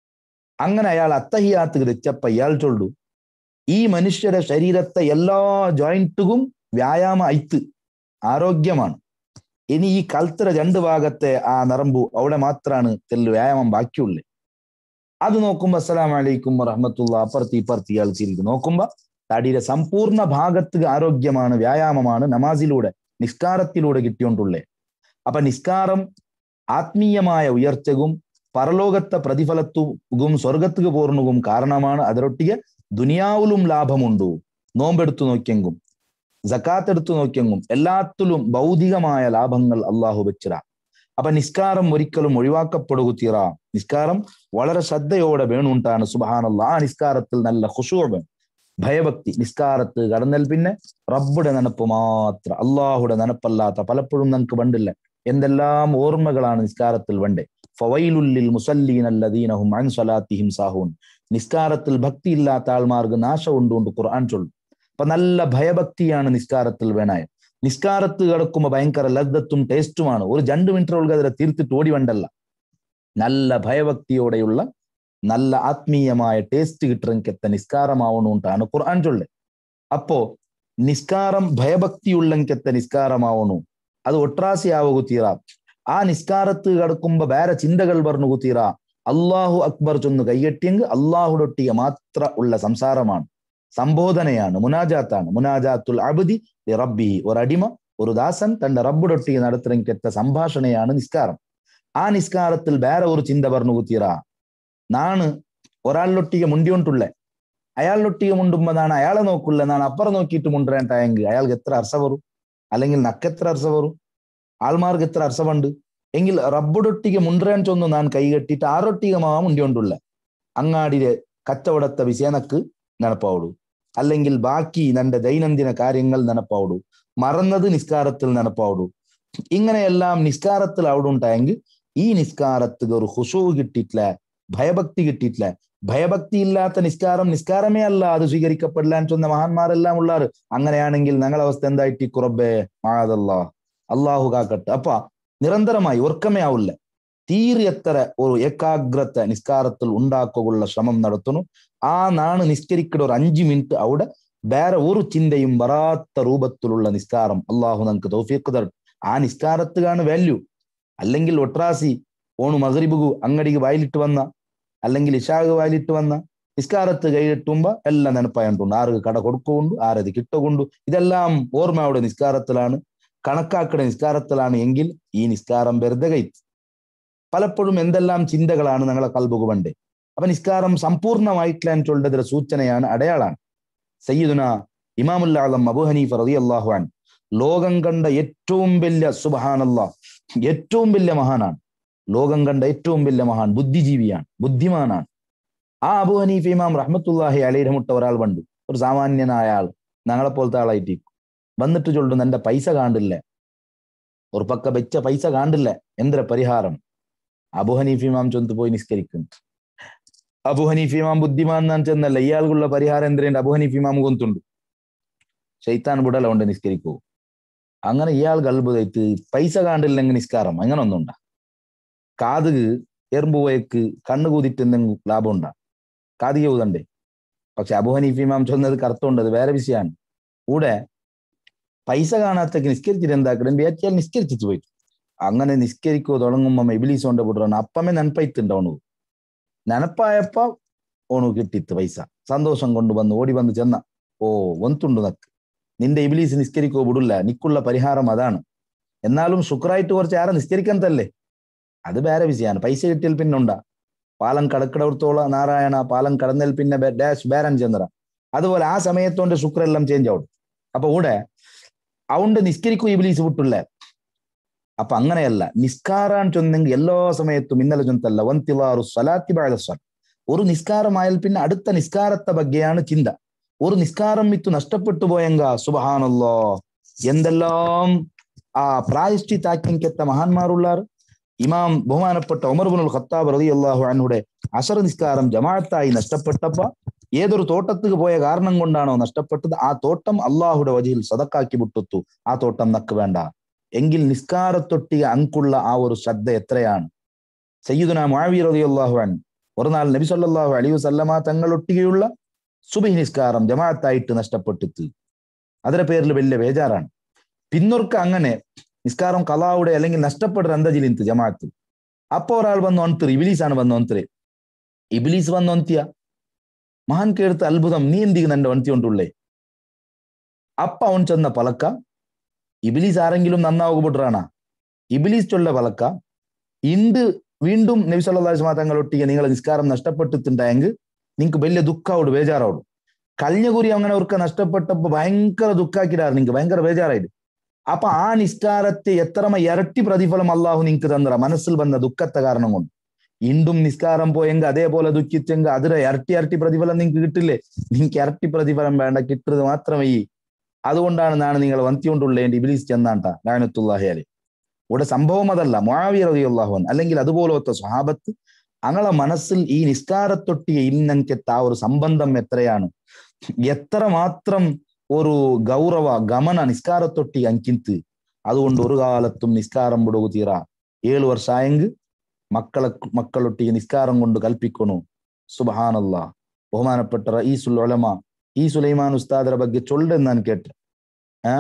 അങ്ങനെ അയാൾ അത്തഹിയാത്ത് തെച്ചപ്പ ഇയാൾ ചൊല്ലു ഈ മനുഷ്യരുടെ ശരീരത്തെ എല്ലാ ജോയിന്റുകും വ്യായാമ ഐത്ത് ആരോഗ്യമാണ് ഇനി ഈ കൽത്തര രണ്ട് ഭാഗത്തെ ആ നറമ്പു അവിടെ മാത്രമാണ് തെല്ല് വ്യായാമം ബാക്കിയുള്ളേ അത് നോക്കുമ്പോ അസ്സലാം വലൈക്കും റഹ്മത്തുള്ള അപ്പുറത്ത് ഇപ്പുറത്ത് ഇയാൾക്ക് നോക്കുമ്പോ തടിയുടെ സമ്പൂർണ്ണ ഭാഗത്ത് ആരോഗ്യമാണ് വ്യായാമമാണ് നമാസിലൂടെ നിസ്കാരത്തിലൂടെ കിട്ടിയോണ്ടുള്ളേ അപ്പൊ നിസ്കാരം ആത്മീയമായ ഉയർച്ചകും പരലോകത്തെ പ്രതിഫലത്തുകും സ്വർഗത്തുക്ക് പോർണുകും കാരണമാണ് അതിരൊട്ടിಗೆ ദുനിയാവിലും ലാഭമുണ്ടു നോമ്പെടുത്തു നോക്കിയെങ്കും ജക്കാത്ത് എടുത്തു നോക്കിയെങ്കും എല്ലാത്തിലും ഭൗതികമായ ലാഭങ്ങൾ അള്ളാഹു വെച്ചിട അപ്പൊ നിസ്കാരം ഒരിക്കലും ഒഴിവാക്കപ്പെടുക തീറ നിസ്കാരം വളരെ ശ്രദ്ധയോടെ വേണുണ്ടാണ് സുബഹാനല്ല ആ നിസ്കാരത്തിൽ നല്ല ഹുഷൂബ് ഭയഭക്തി നിസ്കാരത്ത് കടന്നൽ പിന്നെ റബ്ബുടെ നനപ്പ് മാത്രം അള്ളാഹുടെ നനപ്പല്ലാത്ത പലപ്പോഴും നമുക്ക് വണ്ടില്ല എന്തെല്ലാം ഓർമ്മകളാണ് നിസ്കാരത്തിൽ വണ്ടേ ഫവൈലുല്ലിൽ മുസല്ലീൻ അല്ലദീനഹും അൻ സ്വലാത്തിഹിം സാഹൂൻ നിസ്കാരത്തിൽ ഭക്തി ഇല്ലാത്ത ആൾമാർക്ക് നാശം ഉണ്ടുകൊണ്ട് ഖുർആൻ ചൊല്ലും അപ്പൊ നല്ല ഭയഭക്തിയാണ് നിസ്കാരത്തിൽ വേണായ നിസ്കാരത്ത് കിടക്കുമ്പോ ഭയങ്കര ലദ്ദത്തും ടേസ്റ്റുമാണ് ഒരു രണ്ട് മിനിറ്റ് ഉള്ളിൽ അതിനെ തീർത്തിട്ട് ഓടി വണ്ടല്ല നല്ല ഭയഭക്തിയോടെയുള്ള നല്ല ആത്മീയമായ ടേസ്റ്റ് കിട്ടുന്നെത്ത നിസ്കാരമാവണുണ്ടാണ് ഖുർആൻ ചൊല്ല് അപ്പോ നിസ്കാരം ഭയഭക്തിയുള്ളെങ്കത്തെ നിസ്കാരമാവണു അത് ഒട്രാസിയാവുക തീറ ആ നിസ്കാരത്ത് കിടക്കുമ്പോ വേറെ ചിന്തകൾ പറഞ്ഞു കുത്തീറ അള്ളാഹു അക്ബർ ചൊന്ന് കൈകെട്ടിയെങ്കിൽ അള്ളാഹുടൊട്ടിയ മാത്ര ഉള്ള സംസാരമാണ് സംബോധനയാണ് മുനാജാത്താണ് മുനാജാത്തുൽ അബുദി റബ്ബി ഒരു അടിമ ഒരു ദാസൻ തന്റെ റബ്ബുടൊട്ടിയെ നടത്തുന്നെങ്കത്തെ സംഭാഷണയാണ് നിസ്കാരം ആ നിസ്കാരത്തിൽ വേറെ ഒരു ചിന്ത പറഞ്ഞു കുത്തീറ നാണ് ഒരാളിലൊട്ടിಗೆ മുണ്ടിയോണ്ടുള്ളേ അയാളിലൊട്ടിಗೆ മുണ്ടുമ്പോഴാണ് അയാളെ നോക്കുള്ള നാണ് അപ്പുറം നോക്കിയിട്ട് മുണ്ടേണ്ടായെങ്കിൽ അയാൾക്ക് എത്ര അർസ വരും അല്ലെങ്കിൽ നക്കെത്ര അർസ വരും ആൾമാർക്ക് എത്ര അർസമുണ്ട് എങ്കിൽ റബ്ബുടൊട്ടിಗೆ മുണ്ടേൻ ചൊന്നു ഞാൻ കൈ കെട്ടിയിട്ട് ആറൊട്ടിಗೆ മാ മുണ്ടിയോണ്ടുള്ള അങ്ങാടിയിലെ കച്ചവടത്തെ വിസേനക്ക് ನೆನಪಾವಡು അല്ലെങ്കിൽ ബാക്കി നന്റെ ദൈനംദിന കാര്യങ്ങൾ ನೆನಪಾവുಡು മറന്നത് നിസ്കാരത്തിൽ ನೆನಪಾവുಡು ഇങ്ങനെയെല്ലാം നിസ്കാരത്തിൽ അവിടെ ഉണ്ടായെങ്കിൽ ഈ നിസ്കാരത്തിന് ഒരു ഹുഷു കിട്ടിയിട്ടില്ല ഭയഭക്തി കിട്ടിയിട്ടില്ല ഭയഭക്തി ഇല്ലാത്ത നിസ്കാരം നിസ്കാരമേ അല്ല അത് സ്വീകരിക്കപ്പെടില്ല എന്ന് ചൊന്ന മഹാന്മാരെല്ലാം ഉള്ളാറ് അങ്ങനെയാണെങ്കിൽ ഞങ്ങളെ അവസ്ഥ എന്തായിട്ട് കുറബേ മാതല്ലാ അള്ളാഹു കാക്കട്ടെ അപ്പ നിരന്തരമായി ഉറക്കമേ ആവില്ല തീരെ എത്ര ഒരു ഏകാഗ്രത നിസ്കാരത്തിൽ ഉണ്ടാക്കുള്ള ശ്രമം നടത്തുന്നു ആ നാണ് നിസ്കരിക്കുന്ന ഒരു അഞ്ചു മിനിറ്റ് അവിടെ വേറെ ഒരു ചിന്തയും വരാത്ത രൂപത്തിലുള്ള നിസ്കാരം അള്ളാഹു നമുക്ക് തൗഫീഖ് തരട്ടെ ആ നിസ്കാരത്തിലാണ് വാല്യൂ അല്ലെങ്കിൽ ഒട്രാസി ഓണു മകരിബുഗു അങ്ങടിക്ക് വായിലിട്ട് വന്ന അല്ലെങ്കിൽ ഇഷാഗ് വായിലിട്ട് വന്ന നിസ്കാരത്ത് കൈയിട്ടുമ്പോ എല്ലാം നെനപ്പായുണ്ട് ആർക്ക് കട കൊടുക്കുകൊണ്ട് ആരത് കിട്ടുകൊണ്ടു ഇതെല്ലാം ഓർമ്മയുടെ നിസ്കാരത്തിലാണ് കണക്കാക്കട നിസ്കാരത്തിലാണ് എങ്കിൽ ഈ നിസ്കാരം വെറുതെ കൈത്ത് പലപ്പോഴും എന്തെല്ലാം ചിന്തകളാണ് ഞങ്ങളെ കൽബുക പണ്ടേ അപ്പൊ നിസ്കാരം സമ്പൂർണ്ണമായിട്ടില്ല എന്ന് ചൊല്ലതിന്റെ സൂചനയാണ് അടയാളാണ് സയ്യിദുന ഇമാമുൽ ആലം അബു ഹനീഫ് റതി അള്ളാഹുവാൻ ലോകം കണ്ട ഏറ്റവും വലിയ സുബഹാനല്ല ഏറ്റവും വലിയ മഹാനാണ് ലോകം കണ്ട ഏറ്റവും വലിയ മഹാൻ ബുദ്ധിജീവിയാണ് ബുദ്ധിമാനാണ് ആ അബു ഹനീഫ് ഇമാം റഹ്മത്തുല്ലാഹി അലൈരമുട്ട ഒരാൾ പണ്ട് ഒരു സാമാന്യനായ ആൾ ഞങ്ങളെ പോലത്തെ ആളായിട്ട് വന്നിട്ട് ചൊല്ലുന്നു എന്റെ പൈസ കാണ്ടില്ല ഒരു പക്ക വെച്ച പൈസ കാണ്ടില്ല എന്തൊരു പരിഹാരം അബു ഹനീഫ് ഇമാം ചൊന്ത് പോയി നിസ്കരിക്കുന്നു അബു ഹനീഫ് ഇമാം ബുദ്ധിമാൻ എന്നാൻ ചെന്നല്ല ഇയാൾക്കുള്ള പരിഹാരം എന്തിനുണ്ട് അബു ഹനീഫ് ഇമാം കൊന്തുണ്ട് ഷെയ്ത്താൻ ബുടല കൊണ്ട് നിസ്കരിക്കൂ അങ്ങനെ ഇയാൾ ഗൾബ് തയ്ത്ത് പൈസ കാണ്ടില്ലെങ്കിൽ നിസ്കാരം അങ്ങനെ ഒന്നുണ്ടാ കാത് എറുമ്പ് പോയക്ക് കണ്ണു കൂതിട്ട് എന്തെങ്കിലും ലാഭം ഉണ്ടാ കാതിക ഊതണ്ടേ പക്ഷെ അബു ഹനീഫ് ഇമാം ചൊന്നത് കറുത്തുണ്ട് അത് വേറെ വിഷയമാണ് കൂടെ പൈസ കാണാത്തേക്ക് നിസ്കരിച്ചിട്ട് എന്താക്കണം വിചാരിച്ചാൽ നിസ്കരിച്ചിട്ട് പോയിട്ട് അങ്ങനെ നിസ്കരിക്കോ തുടങ്ങുമ്പോ ഇബിലീസ് കൊണ്ട് വിടുறான் അപ്പമേ നെനപ്പൈത്തുണ്ട് അവണു നെനപ്പായപ്പ ഓണു കിട്ടിത്ത് പൈസ സന്തോഷം കൊണ്ട് വന്ന് ഓടി വന്ന് ചെന്ന ഓ ഒന്തുണ്ട് നക്ക് നിന്റെ ഇബിലീസ് നിസ്കരിക്കോ വിടില്ല നിക്കുള്ള പരിഹാരം അതാണ് എന്നാലും ശുക്രായിട്ട് കുറച്ച് ആരെ നിസ്കരിക്കാൻ തല്ലേ അത് വേറെ വിഷയമാണ് പൈസ കിട്ടിയാൽ പിന്നെ ഉണ്ടാ പാലം കടക്കിടത്തോളം നാരായണ പാലം കടന്നൽ പിന്നെ ഡാഷ് ബേരൻ ചന്ദ്ര അതുപോലെ ആ സമയത്തോണ്ട് ശുക്രെല്ലാം ചേഞ്ച് ആവും അപ്പൊ കൂടെ അവണ്ട് നിസ്കരിക്കും ഇബിലീസ് വിട്ടില്ല അപ്പൊ അങ്ങനെയല്ല നിസ്കാരാൻ ചൊന്നെങ്കിൽ എല്ലാ സമയത്തും ഇന്നലെ ചൊന്തല്ല വന്തിലാറു സ്വലാത്തി ബാഴസ്വൽ ഒരു നിസ്കാരമായാൽ പിന്നെ അടുത്ത നിസ്കാരത്തെ ബഗ്ഗെയാണ് ചിന്ത ഒരു നിസ്കാരം ഇത്തു നഷ്ടപ്പെട്ടു പോയെങ്ക സുബഹാനല്ലോ എന്തെല്ലാം ആ പ്രായശ്ചിത്താക്കിക്കെത്ത മഹാന്മാരുള്ളാർ ഇമാം ബഹുമാനപ്പെട്ട ഉമർബുൽ ഖത്താബ് റതി അള്ളാഹു അൻഹുടെ അസർ നിസ്കാരം ജമാഅത്തായി നഷ്ടപ്പെട്ടപ്പ ഏതൊരു തോട്ടത്തിക്ക് പോയ കാരണം കൊണ്ടാണോ നഷ്ടപ്പെട്ടത് ആ തോട്ടം അള്ളാഹുടെ വജിയിൽ സതക്കാക്കി വിട്ടുത്തു ആ തോട്ടം നക്ക് വേണ്ട എങ്കിൽ നിസ്കാരത്തൊട്ടിയ അങ്കുള്ള ആ ഒരു ശ്രദ്ധ എത്രയാണ് സയ്യിദുന മുആവി റളിയല്ലാഹു അൻ ഒരു നാൾ നബി സല്ലല്ലാഹു അലൈഹി വസല്ലമ തങ്ങളൊട്ടികയുള്ള സുബഹി നിസ്കാരം ജമാഅത്തായിട്ട് നഷ്ടപ്പെട്ടിട്ട് അതിന്റെ പേരിൽ വലിയ ബേജാറാണ് പിന്നൊർക്ക് അങ്ങനെ നിസ്കാരം കലാവുടെ അല്ലെങ്കിൽ നഷ്ടപ്പെടുന്ന അന്തജിലിന്ത് ജമാഅത്ത് അപ്പൊ ഒരാൾ വന്ന് ഒന്തിർ ഇബിലീസ് ആണ് വന്ന് ഒന്തിരെ ഇബിലീസ് വന്ന് ഒന്തിയ മഹാൻ കേടുത്ത അത്ഭുതം നീ എന്തിക്ക് നന്റെ ഒന്തിയോണ്ടുള്ളേ അപ്പ അവൻ ചെന്ന പലക്ക ഇബിലീസ് ആരെങ്കിലും നന്നാവുകപ്പെട്ടാണ് ഇബിലീസ് ചൊല്ല പലക്ക ഇണ്ട് വീണ്ടും നബി സല്ലാസ്മാ തങ്ങളൊട്ടിಗೆ നിങ്ങളെ നിസ്കാരം നഷ്ടപ്പെട്ടിട്ടുണ്ടായെങ്കിൽ നിങ്ങൾക്ക് വലിയ ദുഃഖാവോട് ബേജാറാവോട് കഴിഞ്ഞ കുറി അങ്ങനെ അവർക്ക് നഷ്ടപ്പെട്ടപ്പോ ഭയങ്കര ദുഃഖാക്കിടാറ് നിങ്ങൾക്ക് ഭയങ്കര ബേജാറായിട്ട് അപ്പൊ ആ നിസ്കാരത്തെ എത്രമ ഇരട്ടി പ്രതിഫലം അള്ളാഹു നിങ്ങൾക്ക് തന്നറ മനസ്സിൽ വന്ന ദുഃഖത്തെ കാരണം കൊണ്ട് ഇണ്ടും നിസ്കാരം പോയെങ്കിൽ അതേപോലെ ദുഃഖിച്ചെങ്കിൽ അതിരെ ഇരട്ടി ഇരട്ടി പ്രതിഫലം നിങ്ങൾക്ക് കിട്ടില്ലേ നിങ്ങൾക്ക് ഇരട്ടി പ്രതിഫലം വേണ്ട കിട്ടുന്നത് മാത്രമേ ഈ അതുകൊണ്ടാണ് ഞാൻ നിങ്ങൾ വന്തിക്കൊണ്ടുള്ളേണ്ടി ഇബിലീസ് ചെന്നാണ്ട ലാനത്തുല്ലാഹി അലി ഇവിടെ സംഭവം അതല്ല മുആവിയ റളിയല്ലാഹു അൻഹു അല്ലെങ്കിൽ അതുപോലത്തെ സ്വഹാബത്ത് അങ്ങളെ മനസ്സിൽ ഈ നിസ്കാരത്തൊട്ടിയ ഇന്നങ്കത്തെ ആ ഒരു സംബന്ധം എത്രയാണ് എത്ര മാത്രം ഒരു ഗൗരവ ഗമന നിസ്കാരത്തൊട്ടി അങ്കിന്ത് അതുകൊണ്ട് ഒരു കാലത്തും നിസ്കാരം വിടുക തീറ ഏഴു വർഷമായെങ്കിൽ മക്കളെ മക്കളൊട്ടിಗೆ നിസ്കാരം കൊണ്ട് കൽപ്പിക്കണു സുബഹാനല്ല ബഹുമാനപ്പെട്ട റഈസുൽ ഉലമ ഈ സുലൈമാൻ ഉസ്താദರ ಬಗ್ಗೆ ചൊല്ലെന്ന് ഞാൻ കേട്ടു ആ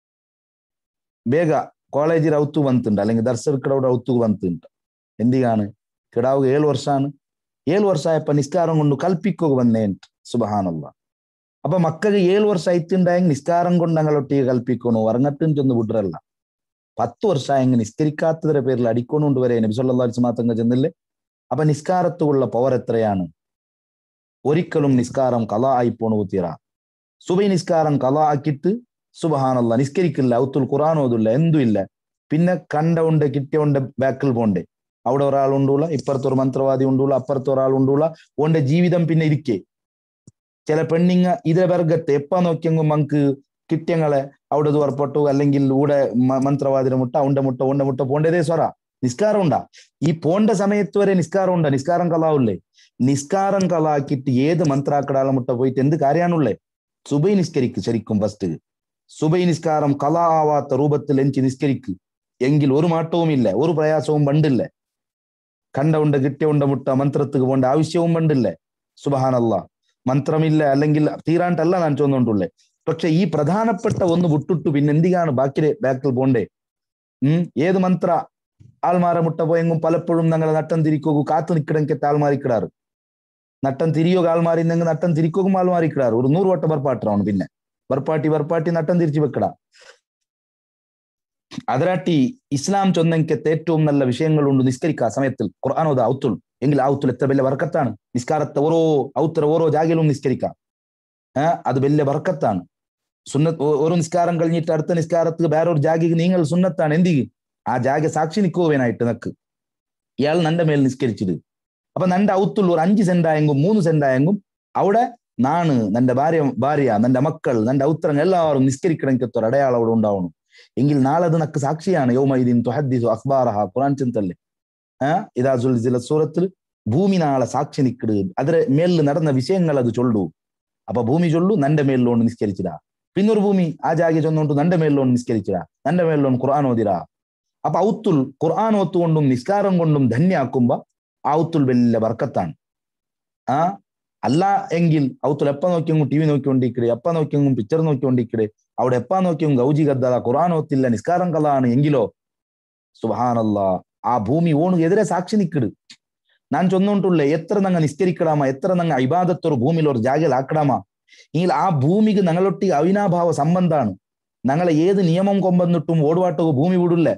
ಬೇಗ ಕಾಲೇಜಿರ ಔತು ಬಂತುಂಟು അല്ലെങ്കിൽ ದರ್ಶರ್ ಕಡೌಡ ಔತು ಬಂತುಂಟು എന്തിനാണ് കിടാവുക ഏഴു വർഷമാണ് ഏഴു വർഷമായപ്പോ നിസ്കാരം കൊണ്ട് കൽപ്പിക്കുക വന്നേ സുബഹാനല്ല അപ്പൊ മക്കൾക്ക് ഏഴു വർഷം ആയിട്ടുണ്ടായെങ്കിൽ നിസ്കാരം കൊണ്ട് ഞങ്ങളൊട്ടിಗೆ കൽപ്പിക്കണു ഉറങ്ങട്ടും ചെന്ന് വിടറല്ല പത്ത് വർഷമായെങ്കിൽ നിസ്കരിക്കാത്തതിന്റെ പേരിൽ അടിക്കൊണ്ടുകൊണ്ട് വരെ നബി സല്ലല്ലാഹു അലൈഹി വസല്ലം ചെന്നില്ലേ അപ്പൊ നിസ്കാരത്തുള്ള പവർ എത്രയാണ് ഒരിക്കലും നിസ്കാരം കല ആയി പോണു തീറ സുബൈ നിസ്കാരം കല ആക്കിയിട്ട് സുബഹാനല്ല നിസ്കരിക്കില്ല ഔത്തുൽ ഖുറാൻ ഓതില്ല എന്തും ഇല്ല പിന്നെ കണ്ടവുണ്ട് കിട്ടിയോണ്ട് ബാക്കിൽ പോണ്ടേ അവിടെ ഒരാൾ ഉണ്ടൂല ഇപ്പുറത്ത് ഒരു മന്ത്രവാദി ഉണ്ടൂല അപ്പുറത്ത് ഒരാൾ ഉണ്ടൂല ഓന്റെ ജീവിതം പിന്നെ ഇരിക്കേ ചില പെണ്ണിങ്ങ ഇതേ വർഗത്തെ എപ്പ നോക്കിയെങ്കും മങ്ക് കിട്യങ്ങളെ അവിടെ തുറപ്പെട്ടു അല്ലെങ്കിൽ ഊടെ ಮಂತ್ರವಾದಿನ ಮುಟ್ಟ ಉಂಡ ಮುಟ್ಟ ಉಂಡ ಮುಟ್ಟ ಪೋಂಡದೇ ಸ್ವರ നിസ്കാരം ഉണ്ടാ ഈ പോണ്ട സമയത്ത് വരെ നിസ്കാരം ഉണ്ടാ നിസ്കാരം കലാവില്ലേ നിസ്കാരം കലാക്കിയിട്ട് ഏത് മന്ത്രാക്കടാല മുട്ട പോയിട്ട് എന്ത് കാര്യാണുള്ളേ സുബൈ നിസ്കരിക്ക് ശരിക്കും ഫസ്റ്റ് സുബൈ നിസ്കാരം കല ആവാത്ത രൂപത്തിൽ എനിക്ക് നിസ്കരിക്ക് എങ്കിൽ ഒരു മാറ്റവും ഇല്ല ഒരു പ്രയാസവും പണ്ടില്ല കണ്ട ഉണ്ട കിട്ടിയ ഉണ്ട മുട്ട മന്ത്രத்துக்கு പോണ്ട ആവശ്യവും പണ്ടില്ല സുബഹാനല്ല മന്ത്രമില്ല അല്ലെങ്കിൽ തീരാണ്ടല്ല ഞാൻ ചോദിച്ചുകൊണ്ടുള്ളേ പക്ഷെ ഈ പ്രധാനപ്പെട്ട ഒന്ന് വിട്ടിട്ടു പിന്നെ എന്തിനാണ് ബാക്കി ബാക്കിൽ പോണ്ടേ ഉം ഏത് മന്ത്ര ആൾമാരെ മുട്ട പോയെങ്കും പലപ്പോഴും ഞങ്ങളെ നട്ടം തിരിക്കോകു കാത്തു നിൽക്കണമെങ്കിൽ ആൾമാറിക്കിടാറ് നട്ടം തിരിയോ ആൾമാറിന്നെങ്കിൽ നട്ടം തിരിക്കോകും ആൾമാറിക്കിടാറ് ഒരു നൂറ് വട്ടം ബർപ്പാട്ടാണ് പിന്നെ ബർപ്പാട്ടി ബർപ്പാട്ടി നട്ടം തിരിച്ചു വെക്കടാ അതിരാട്ടി ഇസ്ലാം ചൊന്നെങ്കത്തെ ഏറ്റവും നല്ല വിഷയങ്ങളുണ്ട് നിസ്കരിക്ക സമയത്തിൽ ഖുർആാനോദ ഔത്തുൽ എങ്കിൽ ആ ഔത്തുൽ എത്ര വലിയ വർക്കത്താണ് നിസ്കാരത്തെ ഓരോ ഔത്തര ഓരോ ജാഗയിലും നിസ്കരിക്കാം ഏഹ് അത് വലിയ വർക്കത്താണ് സുന്ന ഒരു നിസ്കാരം കഴിഞ്ഞിട്ട് അടുത്ത നിസ്കാരത്തിന് വേറൊരു ജാഗിക്ക് നിങ്ങൾ സുന്നത്താണ് എന്തി ആ ജാഗ സാക്ഷി നിൽക്കുവാനായിട്ട് നക്ക് ഇയാൾ നന്റെ മേൽ നിസ്കരിച്ചത് അപ്പൊ നന്റെ ഔത്തുള്ള ഒരു അഞ്ച് സെന്റ് ആയെങ്കും മൂന്ന് സെന്റ് ആയെങ്കും അവിടെ നാണ് നന്റെ ഭാര്യ ഭാര്യ നന്റെ മക്കൾ നന്റെ ഔത്തരങ്ങൾ എല്ലാവരും നിസ്കരിക്കണമെങ്കിൽ ഒരു അടയാളം അവിടെ ഉണ്ടാവണം എങ്കിൽ നാളെ അത് നക്ക് സാക്ഷിയാണ് യോമൈദീൻ തുഹദ്ദിസു അഖ്ബാറഹ ഖുറാൻ ചിന്തല്ലേ ഏഹ് ഇതാ സുൽസില സൂറത്തിൽ ഭൂമി നാളെ സാക്ഷി നിക്കട് അതിരെ മേലിൽ നടന്ന വിഷയങ്ങൾ അത് ചൊല്ലു അപ്പൊ ഭൂമി ചൊല്ലു നന്റെ മേലിലോണ്ട് നിസ്കരിച്ചിടാ പിന്നൊരു ഭൂമി ആ ജാഗി ചൊന്നുകൊണ്ട് നന്റെ മേലിലോണ്ട് നിസ്കരിച്ചിടാ നന്റെ മേലിലോണ്ട് ഖുർആൻ ഓതിരാ അപ്പൊ ഔത്തുൽ ഖുർആൻ ഒത്തുകൊണ്ടും നിസ്കാരം കൊണ്ടും ധന്യാക്കുമ്പോ ആ ഔത്തുൽ വലിയ വർക്കത്താണ് ആ അല്ല എങ്കിൽ ഔത്തുൽ എപ്പ നോക്കിയെങ്കും ടി വി നോക്കിക്കൊണ്ടിരിക്കടെ എപ്പ നോക്കിയെങ്കും പിക്ചർ നോക്കിക്കൊണ്ടിരിക്കടെ അവിടെ എപ്പ നോക്കിയും ഗൗജി ഗദ്ദല ഖുർആൻ ഒത്തില്ല നിസ്കാരം കലാണ് എങ്കിലോ സുബാനല്ല ആ ഭൂമി ഓണു എതിരെ സാക്ഷി നിക്കട് ഞാൻ ചൊന്നുകൊണ്ടുള്ള എത്ര നങ്ങ നിസ്കരിക്കടാമ എത്ര നങ്ങ ഇബാദത്തൊരു ഭൂമിയിൽ ഒരു ജാഗയിൽ ആക്കടാമ എങ്കിൽ ആ ഭൂമിക്ക് ഞങ്ങളൊട്ടി അവിനാഭാവ സംബന്ധാണ് ഞങ്ങളെ ഏത് നിയമം കൊമ്പന്നിട്ടും ഓടുവാട്ടോ ഭൂമി വിടില്ല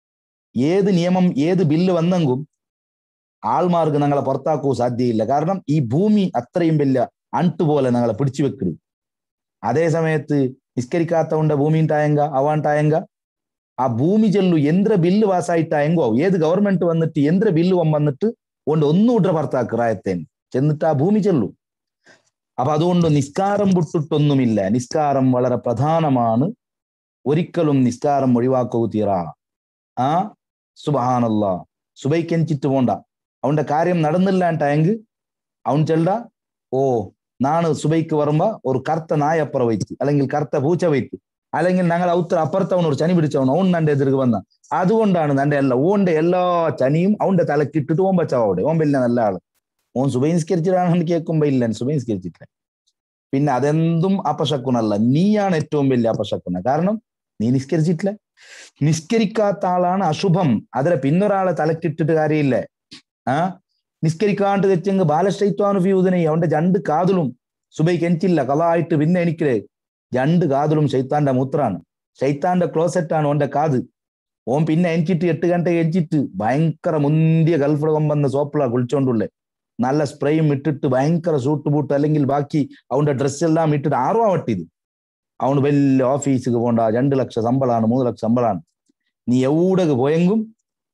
ഏത് നിയമം ഏത് ബില്ല് വന്നെങ്കും ആൾമാർക്ക് ഞങ്ങളെ പുറത്താക്കൂ സാധ്യയില്ല കാരണം ഈ ഭൂമി അത്രയും വലിയ അണ്ട് പോലെ ഞങ്ങളെ പിടിച്ചു വെക്കരുത് അതേ സമയത്ത് നിസ്കരിക്കാത്ത കൊണ്ട് ഭൂമി ഉണ്ടായെങ്ക അവാണ്ടായെങ്ക ആ ഭൂമി ചെല്ലു എന്ത്ര ബില്ല് പാസ്സായിട്ടായെങ്കോ ഏത് ഗവൺമെന്റ് വന്നിട്ട് എന്ത്ര ബില്ല് വന്നിട്ട് കൊണ്ട് ഒന്നുകൂട്ട പുറത്താക്ക് റായത്തേന് ചെന്നിട്ട് ആ ഭൂമി ചെല്ലു അപ്പൊ അതുകൊണ്ട് നിസ്കാരം വിട്ടിട്ടൊന്നുമില്ല നിസ്കാരം വളരെ പ്രധാനമാണ് ഒരിക്കലും നിസ്കാരം ഒഴിവാക്കൂ തീറ ആ സുബഹാനല്ല സുബൈക്കെഞ്ചിട്ട് പോണ്ട അവന്റെ കാര്യം നടന്നില്ലാണ്ടായെങ്കിൽ അവൻ ചെല്ലട ഓ നാണ് സുബൈക്ക് വരുമ്പോ ഒരു കറുത്ത നായപ്പുറ വയ്ക്ക് അല്ലെങ്കിൽ കറുത്ത പൂച്ച വയ്ക്ക് അല്ലെങ്കിൽ ഞങ്ങൾ ഔത്തർ അപ്പുറത്തവൻ ഒരു ചനി പിടിച്ചവൻ അവൻ നന്റെ എതിർക്ക് വന്ന അതുകൊണ്ടാണ് നന്റെ എല്ലാ ഓന്റെ എല്ലാ ചനിയും അവന്റെ തലക്കിട്ടിട്ട് ഓൻ പച്ചാവ അവിടെ ഓൻ വലിയ നല്ല ആള് ഓൻ സുബൈ നിസ്കരിച്ചിട്ടാണെന്ന് കേൾക്കുമ്പോ ഇല്ല സുബൈ നിസ്കരിച്ചിട്ടില്ല പിന്നെ അതെന്തും അപശക്കുനല്ല നീയാണ് ഏറ്റവും വലിയ അപശക്കുന കാരണം നീ നിസ്കരിച്ചിട്ടില്ല നിസ്കരിക്കാത്ത ആളാണ് അശുഭം അതിലെ പിന്നൊരാളെ തലക്കിട്ടിട്ട് കാര്യമില്ല ആ നിസ്കരിക്കാണ്ട് തെച്ചെങ്ക് ബാലശൈത്വാനു ഫ്യൂതനെ അവന്റെ രണ്ട് കാതിലും സുബൈക്ക് എനിക്കില്ല കലായിട്ട് പിന്നെ എനിക്കേ രണ്ട് കാതിലും ശൈത്താന്റെ മൂത്രാണ് ശൈത്താന്റെ ക്ലോസെറ്റാണ് ഓന്റെ കാത് ഓൻ പിന്നെ എനിച്ചിട്ട് എട്ട് ഗಂಟೆ എഞ്ചിട്ട് ഭയങ്കര മുന്തിയ ഗൾഫ് കൊമ്പന്ന സോപ്പിള കുളിച്ചോണ്ടുള്ളേ നല്ല സ്പ്രേയും ഇട്ടിട്ട് ഭയങ്കര സൂട്ട് ബൂട്ട് അല്ലെങ്കിൽ ബാക്കി അവന്റെ ഡ്രസ് എല്ലാം ഇട്ടിട്ട് ആറും ആവട്ടിത് അവന് വലിയ ഓഫീസിക്ക് പോണ്ട രണ്ട് ലക്ഷം ശമ്പളമാണ് മൂന്ന് ലക്ഷം ശമ്പളമാണ് നീ എവിടേക്ക് പോയെങ്കും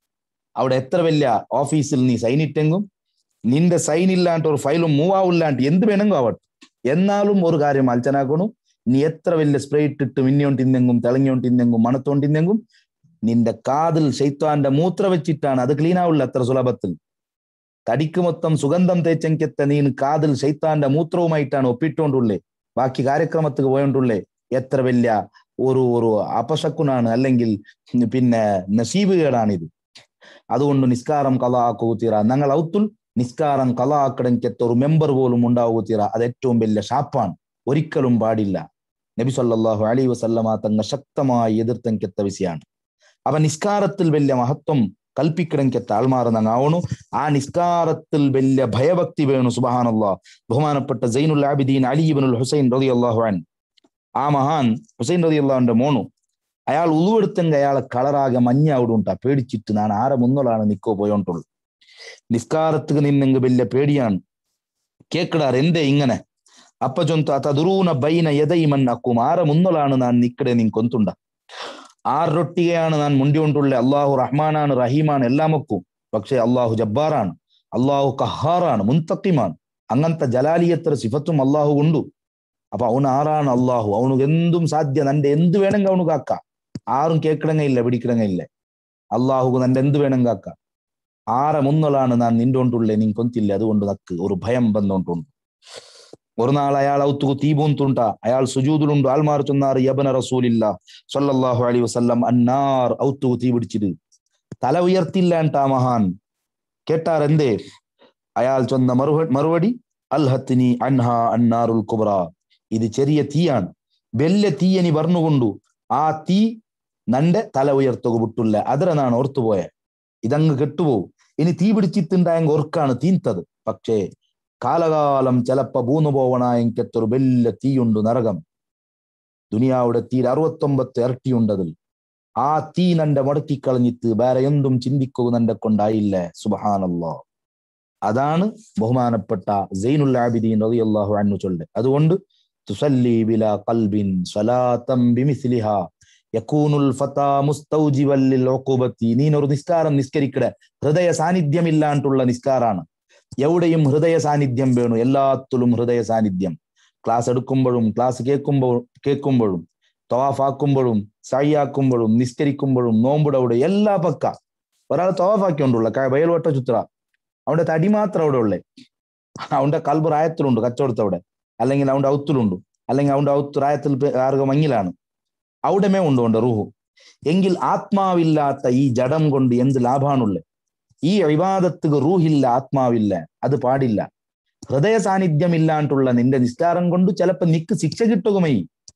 അവിടെ എത്ര വലിയ ഓഫീസിൽ നീ സൈൻ ഇട്ടെങ്കും നിന്റെ സൈൻ ഇല്ലാണ്ട് ഒരു ഫയലും മൂവ് ആവില്ലാണ്ട് എന്ത് വേണമെങ്കിലും ആവട്ടെ എന്നാലും ഒരു കാര്യം അൽച്ചനാക്കണു നീ എത്ര വലിയ സ്പ്രേ ഇട്ടിട്ട് മിന്നിയോണ്ട് തിന്നെങ്കും തിളങ്ങിയോണ്ട് തിന്നെങ്കും മണത്തോണ്ട് തിന്നെങ്കും നിന്റെ കാതിൽ ശൈത്വാന്റെ മൂത്ര വെച്ചിട്ടാണ് അത് ക്ലീൻ ആവില്ല അത്ര സുലഭത്തിൽ തടിക്ക് മൊത്തം സുഗന്ധം തേച്ചെങ്കത്തെ നീ കാതിൽ ശൈത്താന്റെ മൂത്രവുമായിട്ടാണ് ഒപ്പിട്ടുകൊണ്ടുള്ളേ ബാക്കി കാര്യക്രമത്തിന് പോയോണ്ടുള്ളേ എത്ര വലിയ ഒരു ഒരു അപശക്കുനാണ് അല്ലെങ്കിൽ പിന്നെ നസീബുകേടാണിത് അതുകൊണ്ട് നിസ്കാരം കല ആക്കുകൂത്തീറ ഞങ്ങൾ ഔത്തുൽ നിസ്കാരം കല ആക്കണമെങ്കിൽ ഒരു മെമ്പർ പോലും ഉണ്ടാവുകൂത്തീറ അത് ഏറ്റവും വലിയ ഷാപ്പാണ് ഒരിക്കലും പാടില്ല നബി സല്ലാഹു അലൈ വസല്ലമ തങ്ങ ശക്തമായി എതിർത്തെങ്കത്ത വിഷയാണ് അപ്പൊ നിസ്കാരത്തിൽ വലിയ മഹത്വം കൽപ്പിക്കണമെങ്കിൽ ആൾമാറുന്നങ്ങാവണു ആ നിസ്കാരത്തിൽ വലിയ ഭയഭക്തി വേണു സുബഹാനല്ല ബഹുമാനപ്പെട്ട സൈനുൽ ആബിദീൻ അലിബിനുൽ ഹുസൈൻ റതി അള്ളാഹുൻ ആ മഹാൻ ഹുസൈൻ റതി അള്ളാഹുന്റെ മോണു അയാൾ ഉളുവെടുത്തെങ്കിൽ അയാളെ കളറാകെ മഞ്ഞ അവിടെ ഉണ്ടാ പേടിച്ചിട്ട് ഞാൻ ആരെ മുന്നോളാണ് നിക്കോ പോയോണ്ടുള്ളു നിസ്കാരത്തിന് നിന്നെങ്കിൽ വലിയ പേടിയാണ് കേക്കടാർ എന്തേ ഇങ്ങനെ അപ്പ ചൊന്ത തതുറൂന ബൈന എതൈമൻ അക്കും ആരെ മുന്നോളാണ് ഞാൻ നിക്കടെ നീ കൊന്തുണ്ട ആറൊട്ടികയാണ് ഞാൻ മുണ്ടിക്കൊണ്ടുള്ള അള്ളാഹു റഹ്മാനാണ് റഹീമാണ് എല്ലാം ഒക്കും പക്ഷെ അള്ളാഹു ജബ്ബാറാണ് അള്ളാഹു കഹാറാണ് മുന്തക്കിമാണ് അങ്ങനത്തെ ജലാലിയത്ര സിഫത്തും അള്ളാഹു ഉണ്ടു അപ്പൊ അവൻ ആറാണ് അള്ളാഹു അവനുക്ക് എന്തും സാധ്യ നന്റെ എന്ത് വേണമെങ്കിൽ അവನು കാക്ക ആരും കേൾക്കണങ്ങ ഇല്ല പിടിക്കണങ്ങ ഇല്ല അള്ളാഹു നന്റെ എന്ത് വേണമെങ്കിൽ കാക്ക ആറ മുന്നളാണ് ഞാൻ നിന്റോണ്ടുള്ളേ നിൻ കൊന്തില്ല അതുകൊണ്ട് നക്ക് ഒരു ഭയം ബന്ധോണ്ടുണ്ട് ഒരു നാൾ അയാൾ ഔത്തുకు തീ പൂന്തുണ്ട അയാൾ സുജൂദിലുണ്ട് ആൾമാർ ചൊന്നാറ് യബന റസൂലില്ല സല്ലല്ലാഹു അലൈഹി വസല്ലം അന്നാർ ഔത്തുకు തീ പിടിച്ചിട്ട് തല ഉയർത്തില്ല ആ മഹാൻ കേട്ടാർ എന്തേ അയാൾ ചൊന്ന മറുപടി മറുപടി അൽഹത്തിനി അൻഹ അന്നാറുൽ കുബ്ര ഇത് ചെറിയ തീയാണ് വലിയ തീയനി പറഞ്ഞുകൊണ്ടു ആ തീ നന്റെ തല ഉയർത്തുക വിട്ടുള്ള അതിരനാണ് ഓർത്തുപോയ ഇതങ്ങ് കെട്ടുപോകും ഇനി തീ പിടിച്ചിട്ടുണ്ടായെങ്കിൽ ഓർക്കാണ് തീന്തത് പക്ഷേ കാലകാലം ചിലപ്പോ ബൂന്നു പോവണ എനിക്കത്തൊരു വലിയ തീയുണ്ട് നരകം ദുനിയാവുടെ തീ അറുപത്തൊമ്പത്ത് ഇരട്ടിയുണ്ടതിൽ ആ തീ നന്റെ മുടക്കിക്കളഞ്ഞിട്ട് വേറെ എന്തും ചിന്തിക്കുക നന്റെ കൊണ്ടായില്ല സുബഹാനല്ലോ അതാണ് ബഹുമാനപ്പെട്ട സൈനുൽ ആബിദീൻ റളിയല്ലാഹു അൻഹു ചൊല്ലെ അതുകൊണ്ട് തുസല്ലി ബിലാ ഖൽബിൻ സ്വലാത്തം ബിമിസ്ലിഹ യകൂനുൽ ഫതാ മുസ്തൗജിബൽ ലിൽ ഉഖൂബത്തി നീ ഒരു നിസ്കാരം നിസ്കരിക്കട ഹൃദയ സാന്നിധ്യമില്ലാണ്ടുള്ള നിസ്കാരാണ് എവിടെയും ഹൃദയ സാന്നിധ്യം വേണു എല്ലാത്തിലും ഹൃദയ സാന്നിധ്യം ക്ലാസ് എടുക്കുമ്പോഴും ക്ലാസ് കേൾക്കുമ്പോൾ കേൾക്കുമ്പോഴും തവാഫാക്കുമ്പോഴും സയ്യാക്കുമ്പോഴും നിസ്കരിക്കുമ്പോഴും നോമ്പുടവിടെ എല്ലാ പക്ക ഒരാൾ തവാഫാക്കിക്കൊണ്ടുള്ള ബയൽവട്ട ചുത്ര അവന്റെ തടി മാത്രം അവിടെ ഉള്ളേ അവന്റെ കൽബ് റായത്തിലുണ്ട് കച്ചവടത്തവിടെ അല്ലെങ്കിൽ അവന്റെ ഔത്തിലുണ്ട് അല്ലെങ്കിൽ അവന്റെ ഔത്ത് റായത്തിൽ ആർഗ മങ്ങിലാണ് അവിടെമേ ഉണ്ട് അവന്റെ റൂഹു എങ്കിൽ ആത്മാവില്ലാത്ത ഈ ജഡം കൊണ്ട് എന്ത് ലാഭാണുള്ളത് ഈ വിവാദത്തുക്ക് റൂഹില്ല ആത്മാവില്ല അത് പാടില്ല ഹൃദയ സാന്നിധ്യം ഇല്ലാണ്ടുള്ള നിന്റെ നിസ്കാരം കൊണ്ട് ചിലപ്പോ നിക്ക് ശിക്ഷ കിട്ടുകമേ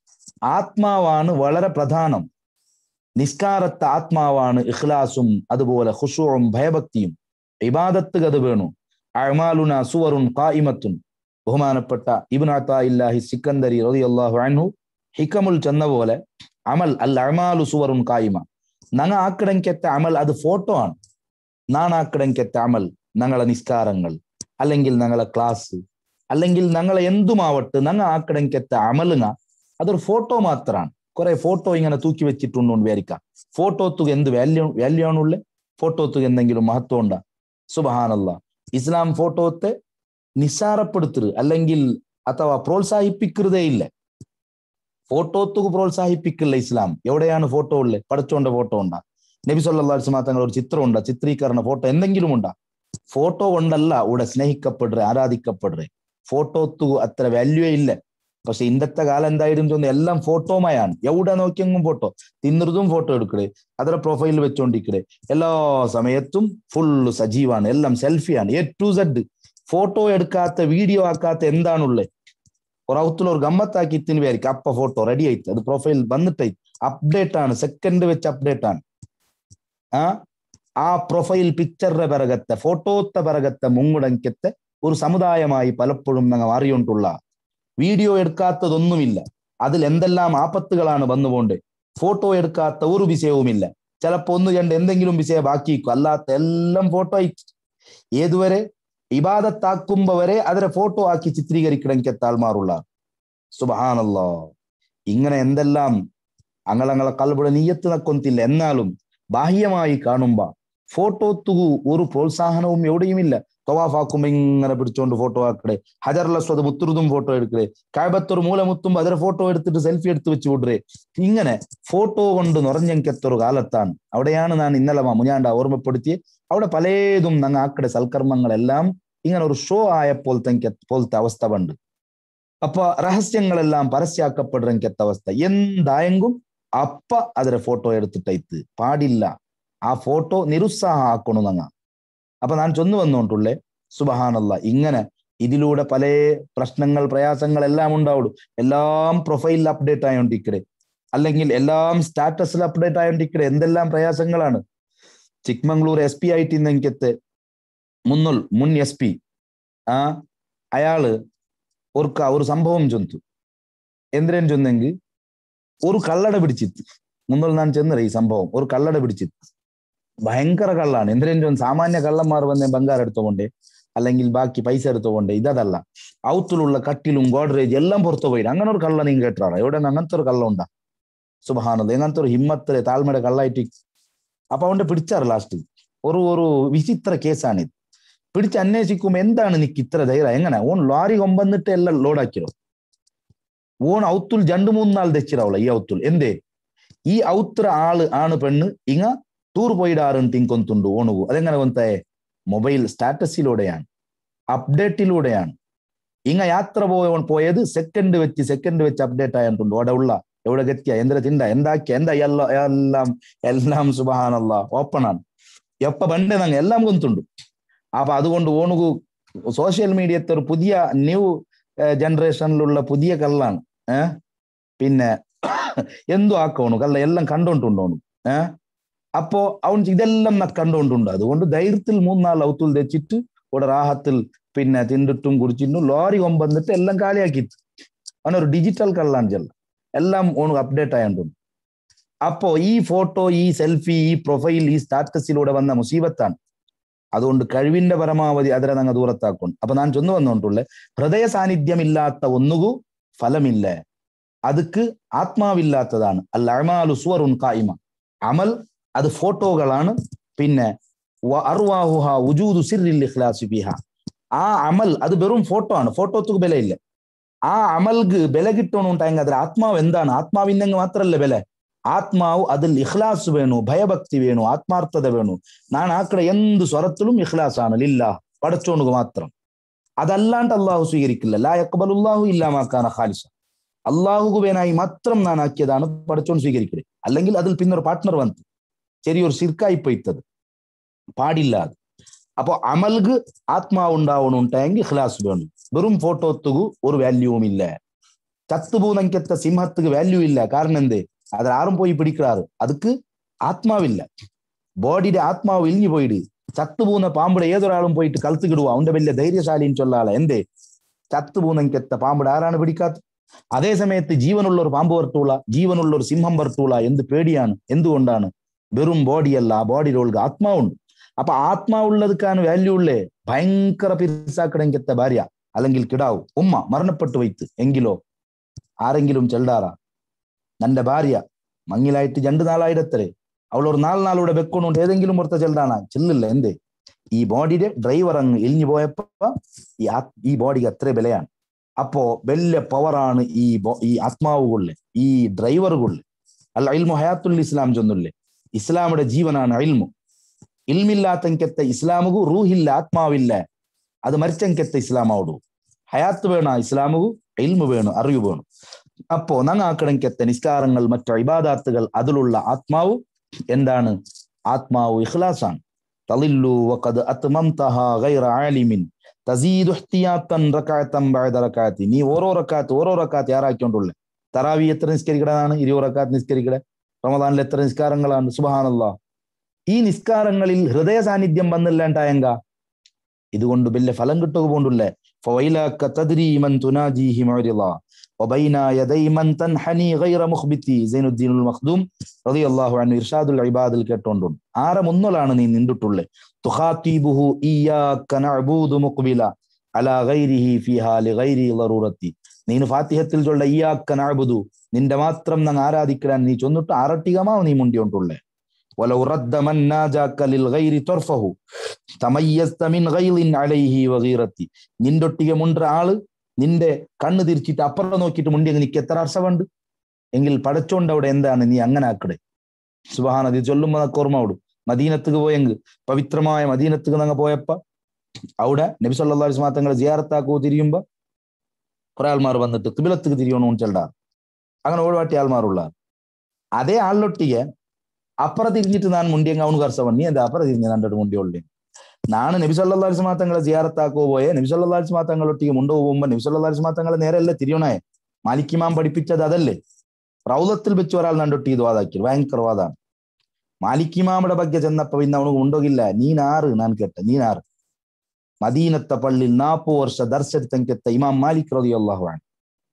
ആത്മാവാണ് വളരെ പ്രധാനം നിസ്കാരത്തെ ആത്മാവാണ് ഇഖ്ലാസും അതുപോലെ ഖുഷുവും ഭയഭക്തിയും ഇബാദത്ത് അത് വേണു അമാലുന സുവറുൻ കായിമത്തുൻ ബഹുമാനപ്പെട്ട ഇബ്നാത്തായില്ലാഹി സിക്കന്ദരി റളിയല്ലാഹു അൻഹു ഹിക്കമുൽ ചെന്ന പോലെ അമൽ അൽ അമാലു സുവറുൻ കായിമ നങ്ങ ആക്കിടങ്കത്തെ അമൽ അത് ഫോട്ടോ ആണ് നാണാക്കിടങ്കത്തെ അമൽ ഞങ്ങളെ നിസ്കാരങ്ങൾ അല്ലെങ്കിൽ ഞങ്ങളെ ക്ലാസ് അല്ലെങ്കിൽ ഞങ്ങളെ എന്തുമാവട്ടെ ഞങ്ങ ആക്കിടങ്കത്തെ അമലുങ്ങ അതൊരു ഫോട്ടോ മാത്രമാണ് കുറെ ഫോട്ടോ ഇങ്ങനെ തൂക്കി വെച്ചിട്ടുണ്ടോ വിചാരിക്കാം ഫോട്ടോത്തുക എന്ത് വാല്യൂ വാല്യൂ ആണുള്ളേ ഫോട്ടോത്തുക എന്തെങ്കിലും മഹത്വം ഉണ്ടാ സുബഹാനല്ല ഇസ്ലാം ഫോട്ടോത്തെ നിസ്സാരപ്പെടുത്തരുത് അല്ലെങ്കിൽ അഥവാ പ്രോത്സാഹിപ്പിക്കുന്നതേ ഇല്ല ഫോട്ടോത്തുക പ്രോത്സാഹിപ്പിക്കില്ല ഇസ്ലാം എവിടെയാണ് ഫോട്ടോ ഉള്ളത് പഠിച്ചോണ്ട ഫോട്ടോ ഉണ്ടാ നബി സല്ലാസ് തങ്ങൾ ഒരു ചിത്രം ഉണ്ടാ ചിത്രീകരണ ഫോട്ടോ എന്തെങ്കിലും ഉണ്ടാ ഫോട്ടോ കൊണ്ടല്ല ഇവിടെ സ്നേഹിക്കപ്പെടുക ആരാധിക്കപ്പെടുക ഫോട്ടോത്തു അത്ര വാല്യൂ ഇല്ല പക്ഷെ ഇന്നത്തെ കാലം എന്തായിരുന്നു തോന്നുന്നു എല്ലാം ഫോട്ടോമയാണ് എവിടെ നോക്കിയെങ്കിലും ഫോട്ടോ തിന്നതും ഫോട്ടോ എടുക്കടേ അതിലെ പ്രൊഫൈലിൽ വെച്ചോണ്ടിരിക്കടേ എല്ലാ സമയത്തും ഫുള്ള് സജീവാണ് എല്ലാം സെൽഫിയാണ് എ ടു സെഡ് ഫോട്ടോ എടുക്കാത്ത വീഡിയോ ആക്കാത്ത എന്താണുള്ളത് ഒരവത്തിൽ ഒരു ഗമ്മത്താക്കി ഇത്തിന് വിചാരിക്കും അപ്പ ഫോട്ടോ റെഡി ആയിട്ട് അത് പ്രൊഫൈൽ വന്നിട്ട് അപ്ഡേറ്റ് ആണ് സെക്കൻഡ് വെച്ച് അപ്ഡേറ്റ് ആണ് ആ ആ പ്രൊഫൈൽ പിക്ചറിന്റെ പിറകത്തെ ഫോട്ടോത്തെ പിറകത്തെ മുങ്ങുടങ്കത്തെ ഒരു സമുദായമായി പലപ്പോഴും ഞങ്ങൾ അറിയോണ്ടുള്ള വീഡിയോ എടുക്കാത്തതൊന്നുമില്ല അതിൽ എന്തെല്ലാം ആപത്തുകളാണ് വന്നുകൊണ്ട് ഫോട്ടോ എടുക്കാത്ത ഒരു വിഷയവുമില്ല ചിലപ്പോ ഒന്ന് രണ്ട് എന്തെങ്കിലും വിഷയം ബാക്കിക്കും അല്ലാത്ത എല്ലാം ഫോട്ടോ ആയിട്ട് ഏതുവരെ ഇബാദത്താക്കുമ്പോ വരെ അതിനെ ഫോട്ടോ ആക്കി ചിത്രീകരിക്കണമെങ്കിൽ താൽമാറുള്ള സുബഹാനല്ലോ ഇങ്ങനെ എന്തെല്ലാം അങ്ങളങ്ങളെ കൽബുടെ നീയത്ത് നക്കൊന്നില്ല എന്നാലും ബാഹ്യമായി കാണുമ്പോ ഫോട്ടോത്തുകു ഒരു പ്രോത്സാഹനവും എവിടെയുമില്ല തവാഫാക്കുമ്പോ ഇങ്ങനെ പിടിച്ചോണ്ട് ഫോട്ടോ ആക്കടേ ഹജർലസ്വത് മുത്തുറുതും ഫോട്ടോ എടുക്കടേ കായബത്തൊരു മൂല മുത്തുമ്പോ അതിലെ ഫോട്ടോ എടുത്തിട്ട് സെൽഫി എടുത്ത് വെച്ച് വിടറേ ഇങ്ങനെ ഫോട്ടോ കൊണ്ട് നിറഞ്ഞെങ്കത്തൊരു കാലത്താണ് അവിടെയാണ് ഞാൻ ഇന്നലെ മുഞ്ഞാണ്ട ഓർമ്മപ്പെടുത്തി അവിടെ പലതും ഞങ്ങൾ ആക്കടെ സൽക്കർമ്മങ്ങളെല്ലാം ഇങ്ങനെ ഒരു ഷോ ആയപ്പോലത്തെ പോലത്തെ അവസ്ഥ ഉണ്ട് അപ്പൊ രഹസ്യങ്ങളെല്ലാം പരസ്യാക്കപ്പെടുന്ന അവസ്ഥ എന്തായെങ്കും അപ്പ അതിലെ ഫോട്ടോ എടുത്തിട്ടൈത്ത് പാടില്ല ആ ഫോട്ടോ നിരുത്സാഹ ആക്കണു നങ്ങ അപ്പൊ ഞാൻ ചൊന്നു വന്നുകൊണ്ടുള്ളേ സുബഹാനല്ല ഇങ്ങനെ ഇതിലൂടെ പല പ്രശ്നങ്ങൾ പ്രയാസങ്ങൾ എല്ലാം ഉണ്ടാവുള്ളൂ എല്ലാം പ്രൊഫൈലിൽ അപ്ഡേറ്റ് ആയോണ്ടിരിക്കടെ അല്ലെങ്കിൽ എല്ലാം സ്റ്റാറ്റസിൽ അപ്ഡേറ്റ് ആയോണ്ടിരിക്കടെ എന്തെല്ലാം പ്രയാസങ്ങളാണ് ചിക്മംഗ്ലൂർ എസ് പി ആയിട്ട് ഇന്ന് എനിക്കത്തെ മുന്നുൾ മുൻ എസ് പി ആ അയാള് ഒരു ഒരു സംഭവം ചൊന്തു എന്തിനേം ചൊന്നെങ്കിൽ ഒരു കള്ളട പിടിച്ചിತ್ತು മുന്നുൾ ഞാൻ ചെന്നറ ഈ സംഭവം ഒരു കള്ളട പിടിച്ചിತ್ತು ഭയങ്കര കള്ളാണ് എന്തിനേം ചൊന്ന് സാമാന്യ കള്ളന്മാർ വന്നേ ബംഗാർ എടുത്തുകൊണ്ടേ അല്ലെങ്കിൽ ബാക്കി പൈസ എടുത്തുകൊണ്ടേ ഇതല്ല ഔത്തിലുള്ള കട്ടിലും ഗോഡ്രേജ് എല്ലാം പുറത്തു പോയിട്ട് അങ്ങനെ ഒരു കള്ള നീ കേട്ടാറ എവിടെ അങ്ങനത്തെ ഒരു കള്ള ഉണ്ടാ സുബഹാനത് എങ്ങനത്തെ ഒരു ഹിമ്മത്തിലെ താഴ്മയുടെ കള്ളായിട്ട് അപ്പൊ അവന്റെ പിടിച്ചാറ് ലാസ്റ്റ് ഒരു ഒരു വിചിത്ര കേസാണിത് പിടിച്ച് അന്വേഷിക്കും എന്താണ് നിക്ക് ഇത്ര ധൈര്യം എങ്ങനെ ഓൺ ലോറി കൊമ്പന്നിട്ട് എല്ലാം ലോഡാക്കിയോ ഓൺ ഔത്തുൽ രണ്ട് മൂന്ന് നാൾ തെച്ചിരാവുള്ള ഈ ഔത്തുൽ എന്തേ ഈ ഔത്ര ആള് ആണ് പെണ്ണ് ഇങ്ങ ടൂർ പോയിടാറും തിങ്കൊന്തുണ്ട് ഓണുകു അതെങ്ങനെ കൊന്തേ മൊബൈൽ സ്റ്റാറ്റസിലൂടെയാണ് അപ്ഡേറ്റിലൂടെയാണ് ഇങ്ങ യാത്ര പോയ പോയത് സെക്കൻഡ് വെച്ച് സെക്കൻഡ് വെച്ച് അപ്ഡേറ്റ് ആയിട്ടുണ്ട് അവിടെ ഉള്ള എവിടെ ഗത്തിയ എന്തിനാ തിണ്ട എന്താക്കിയ എന്താ എല്ലാം എല്ലാം എല്ലാം സുബഹാനല്ല ഓപ്പൺ ആണ് എപ്പ പണ്ടേ നങ്ങ എല്ലാം കൊന്തുണ്ട് അപ്പൊ അതുകൊണ്ട് ഓണുകു സോഷ്യൽ മീഡിയത്തെ ഒരു പുതിയ ന്യൂ ജനറേഷനിലുള്ള പുതിയ കള്ളാണ് ഏഹ് പിന്നെ എന്തോ ആക്കോണു കള്ള എല്ലാം കണ്ടോണ്ടുണ്ടോണു ഏഹ് അപ്പോ അവൻ ഇതെല്ലാം ന കണ്ടോണ്ടുണ്ട് അതുകൊണ്ട് ധൈര്യത്തിൽ മൂന്നാല് ഔത്തുൽ തെച്ചിട്ട് ഇവിടെ റാഹത്തിൽ പിന്നെ തിണ്ടിട്ടും കുടിച്ചിട്ടും ലോറി കൊമ്പന്നിട്ട് എല്ലാം കാലിയാക്കിട്ട് അവനൊരു ഡിജിറ്റൽ കള്ളാണ് ചെല്ല എല്ലാം ഓണ് അപ്ഡേറ്റ് ആയതുകൊണ്ട് അപ്പോ ഈ ഫോട്ടോ ഈ സെൽഫി ഈ പ്രൊഫൈൽ ഈ സ്റ്റാറ്റസിലൂടെ വന്ന മുസീബത്താണ് അതുകൊണ്ട് കഴിവിന്റെ പരമാവധി അതിനെ അങ്ങ് ദൂരത്താക്കും അപ്പൊ ഞാൻ ചൊന്നു വന്നുകൊണ്ടുള്ള ഹൃദയ സാന്നിധ്യമില്ലാത്ത ഒന്നുകു ഫലമില്ല അതുക്ക് ആത്മാവില്ലാത്തതാണ് അൽ അമാലു സുവറുൻ കായിമ അമൽ അത് ഫോട്ടോകളാണ് പിന്നെ അർവാഹുഹ ഉജൂദു സിറിൽ ഇഖ്ലാസി ബിഹ ആ അമൽ അത് വെറും ഫോട്ടോ ആണ് ഫോട്ടോത്തുക്ക് ബലയില്ല ആ അമൽക്ക് ബല കിട്ടണുണ്ടായെങ്കിൽ അതിൽ ആത്മാവ് എന്താണ് ആത്മാവിനെങ്കിൽ മാത്രല്ല ബല ಆತ್ಮಾವು ಅದಲ್ಲಿ ಇಖ್ಲಾಸ್ ವೇಣು ಭಯಭಕ್ತಿ ವೇಣು ಆತ್ಮಾರ್ಥದ ವೇಣು ನಾನು ಆ ಕಡೆ എന്ത് സ്വരത്തിലും ഇഖ്ലാസ് ആണ് ലില്ല പടച്ചോണുക മാത്രം അതല്ലാണ്ട് അള്ളാഹു സ്വീകരിക്കില്ല ലാ യക്ബലുല്ലാഹു ഇല്ലാമാക്കാന ഖാലിസ അള്ളാഹുക്ക് വേനായി മാത്രം ഞാൻ ആക്കിയതാണ് പടച്ചോൺ സ്വീകരിക്കല് അല്ലെങ്കിൽ അതിൽ പിന്നെ ഒരു പാർട്ട്ണർ വന്നു ചെറിയൊരു സിർക്കായി പോയിത്തത് പാടില്ല അത് അപ്പൊ അമൽക്ക് ആത്മാവ് ഉണ്ടാവണുണ്ടായെങ്കിൽ ഇഖ്ലാസ് വേണം വെറും ഫോട്ടോത്തുകു ഒരു വാല്യൂവും ഇല്ല ചത്തുപൂനങ്കത്തെ സിംഹത്തുക്ക് വാല്യൂ ഇല്ല കാരണം എന്തേ അതിൽ ആരും പോയി പിടിക്കാറ് അതുക്ക് ആത്മാവില്ല ബോഡിയുടെ ആത്മാവ് ഇലിഞ്ഞു പോയിട്ട് ചത്തുപൂന്ന പാമ്പിടെ ഏതൊരാളും പോയിട്ട് കളുത്തുകിടുക അവന്റെ വലിയ ധൈര്യശാലിയും ചൊല്ലാളെ എന്തേ ചത്തുപൂന്നെങ്കത്തെ പാമ്പിടെ ആരാണ് പിടിക്കാത്ത അതേ സമയത്ത് ജീവനുള്ള ഒരു പാമ്പ് വരട്ടൂള ജീവനുള്ള ഒരു സിംഹം വരട്ടൂള എന്ത് പേടിയാണ് എന്തുകൊണ്ടാണ് വെറും ബോഡിയല്ല ആ ബോഡിയിലുള്ള ആത്മാവുണ്ട് അപ്പൊ ആത്മാവുള്ളതുക്കാണ് വാല്യൂ ഉള്ളേ ഭയങ്കര പിരിസാക്കടെങ്കത്തെ ഭാര്യ അല്ലെങ്കിൽ കിടാവ് ഉമ്മ മരണപ്പെട്ടു വൈത്ത് എങ്കിലോ ആരെങ്കിലും ചെല്ലാറാ നന്റെ ഭാര്യ മങ്ങിലായിട്ട് രണ്ട് നാളായിടത്തരെ അവൾ ഒരു നാല് നാളൂടെ വെക്കണുണ്ട് ഏതെങ്കിലും ഒരുത്ത ചെല്ലാണ ചെല്ലില്ല എന്തേ ഈ ബോഡിയുടെ ഡ്രൈവർ അങ്ങ് എലിഞ്ഞു പോയപ്പോ ഈ ഈ ബോഡിക്ക് അത്ര വിലയാണ് അപ്പോ വലിയ പവറാണ് ഈ ഈ ആത്മാവുകളില് ഈ ഡ്രൈവറുകളില് അല്ല ഇൽമു ഹയാത്തുൽ ഇസ്ലാം ചൊന്നില്ലേ ഇസ്ലാമിയുടെ ജീവനാണ് ഇൽമു ഇൽമില്ലാത്തങ്കത്തെ ഇസ്ലാമുകു റൂഹില്ല ആത്മാവില്ല അത് മരിച്ചങ്കത്തെ ഇസ്ലാമാവുടു ഹയാത്ത് വേണ ഇസ്ലാമുകു ഇൽമു വേണു അറിവ് വേണു അപ്പോ നങ്ങാക്കണക്കത്തെ നിസ്കാരങ്ങൾ മറ്റു ഇബാദാത്തുകൾ അതിലുള്ള ആത്മാവ് എന്താണ് ആത്മാവ് ഇഖ്ലാസാണ് തളില്ലു വഖദ് അത്മംതഹ ഗൈറ ആലിമിൻ തസീദു ഇഹ്തിയാത്തൻ റകഅത്തൻ ബഅദ റകഅത്തി നീ ഓരോ റകഅത്ത് ഓരോ റകഅത്ത് യാറാക്കിക്കൊണ്ടുള്ളേ തറാവി എത്ര നിസ്കരിക്കണതാണ് ഇരുപത് റകഅത്ത് നിസ്കരിക്കണേ റമദാനിൽ എത്ര നിസ്കാരങ്ങളാണ് സുബ്ഹാനല്ലാഹ് ഈ നിസ്കാരങ്ങളിൽ ഹൃദയ സാന്നിധ്യം വന്നില്ലാണ്ടായെങ്ക ഇതുകൊണ്ട് വലിയ ഫലം കിട്ടുക പോണ്ടുള്ളേ فويلك تدري من تناجيه معرضا وبين يدي من تنحني غير مخبتي زين الدين المخدوم رضي الله عنه إرشاد العباد കേട്ടോണ്ടുണ്ട് ആരെ മുന്നലാണ് നീ നിന്നിട്ടുള്ളേ തുഖാത്തിബുഹു ഇയ്യാക നഅബൂദു മുഖ്ബില അലാ ഗൈരിഹി ഫിഹാ ലിഗൈരി ളറൂറത്തി നീನು ഫാത്തിഹത്തിൽ ചൊല്ല ഇയ്യാക നഅബുദു നിന്റെ മാത്രം നങ്ങ ആരാധിക്കാൻ നീ ചൊന്നിട്ട് ആറട്ടികമാ നീ മുണ്ടിയോണ്ടുള്ളേ ولو رد من ناجاك للغير طرفه تميزت من غيظ عليه وغيرتي നിന്റൊട്ടിಗೆ മുണ്ട ആള് നിന്റെ കണ്ണ് തിരിച്ചിട്ട് അപ്പുറം നോക്കിയിട്ട് മുണ്ടിയെങ്കിൽ നിനക്ക് എത്ര അർശമുണ്ട് എങ്കിൽ പടച്ചോണ്ട് അവിടെ എന്താണ് നീ അങ്ങനെ ആക്കടെ സുബഹാനതി ചൊല്ലുമ്പോ നക്ക് ഓർമ്മ വിടും മദീനത്തുക്ക് പോയെങ്കിൽ പവിത്രമായ മദീനത്തുക്ക് നങ്ങ പോയപ്പ അവിടെ നബി സല്ലാ അലിസ്മാ തങ്ങളെ ജിയാറത്താക്കോ തിരിയുമ്പോ കുറെ ആൾമാർ വന്നിട്ട് തിബിലത്തുക്ക് തിരിയണോ ചെല്ലാർ അങ്ങനെ ഒഴിവാട്ടിയ ആൾമാരുള്ള അതേ ആളിലൊട്ടിಗೆ ಅಪರ ತಿರ್ಗಿಟ್ಟು ನಾನು ಮುಂಡಿಯಂಗ ಅವನು ಕರ್ಸವನ್ ನೀ ಅದ ಅಪರ ತಿರ್ಗಿ ನಂದಡು ಮುಂಡಿ ಒಳ್ಳೆ ನಾನು ನಬಿ ಸಲ್ಲಾ ಅಲಿಸ್ ಮಾತಂಗಳ ಜಿಯಾರತ್ ಹಾಕೋಬೋയെ നബി സല്ലല്ലാഹു അലൈഹി മാത്തങ്ങളൊട്ടിಗೆ മുണ്ടോ പോകുമ്പോ നബി സല്ലല്ലാഹു അലൈഹി മാത്തങ്ങളെ നേരെയല്ലേ തിരിയണേ മാലിക്കിമാം പഠിപ്പിച്ചത് അതല്ലേ റൗലത്തിൽ വെച്ച് ഒരാൾ നണ്ടൊട്ടി ഇത് വാതാക്കി ഭയങ്കര വാദാണ് മാലിക്കിമാമുടെ ಬಗ್ಗೆ ചെന്നപ്പോ പിന്നെ അവനക്ക് ഉണ്ടോകില്ല നീനാറ് ഞാൻ കേട്ട നീനാറ് മദീനത്തെ പള്ളിയിൽ നാപ്പു വർഷ ദർശനത്തെങ്കെത്ത ഇമാം മാലിക് റളിയല്ലാഹു അൻഹു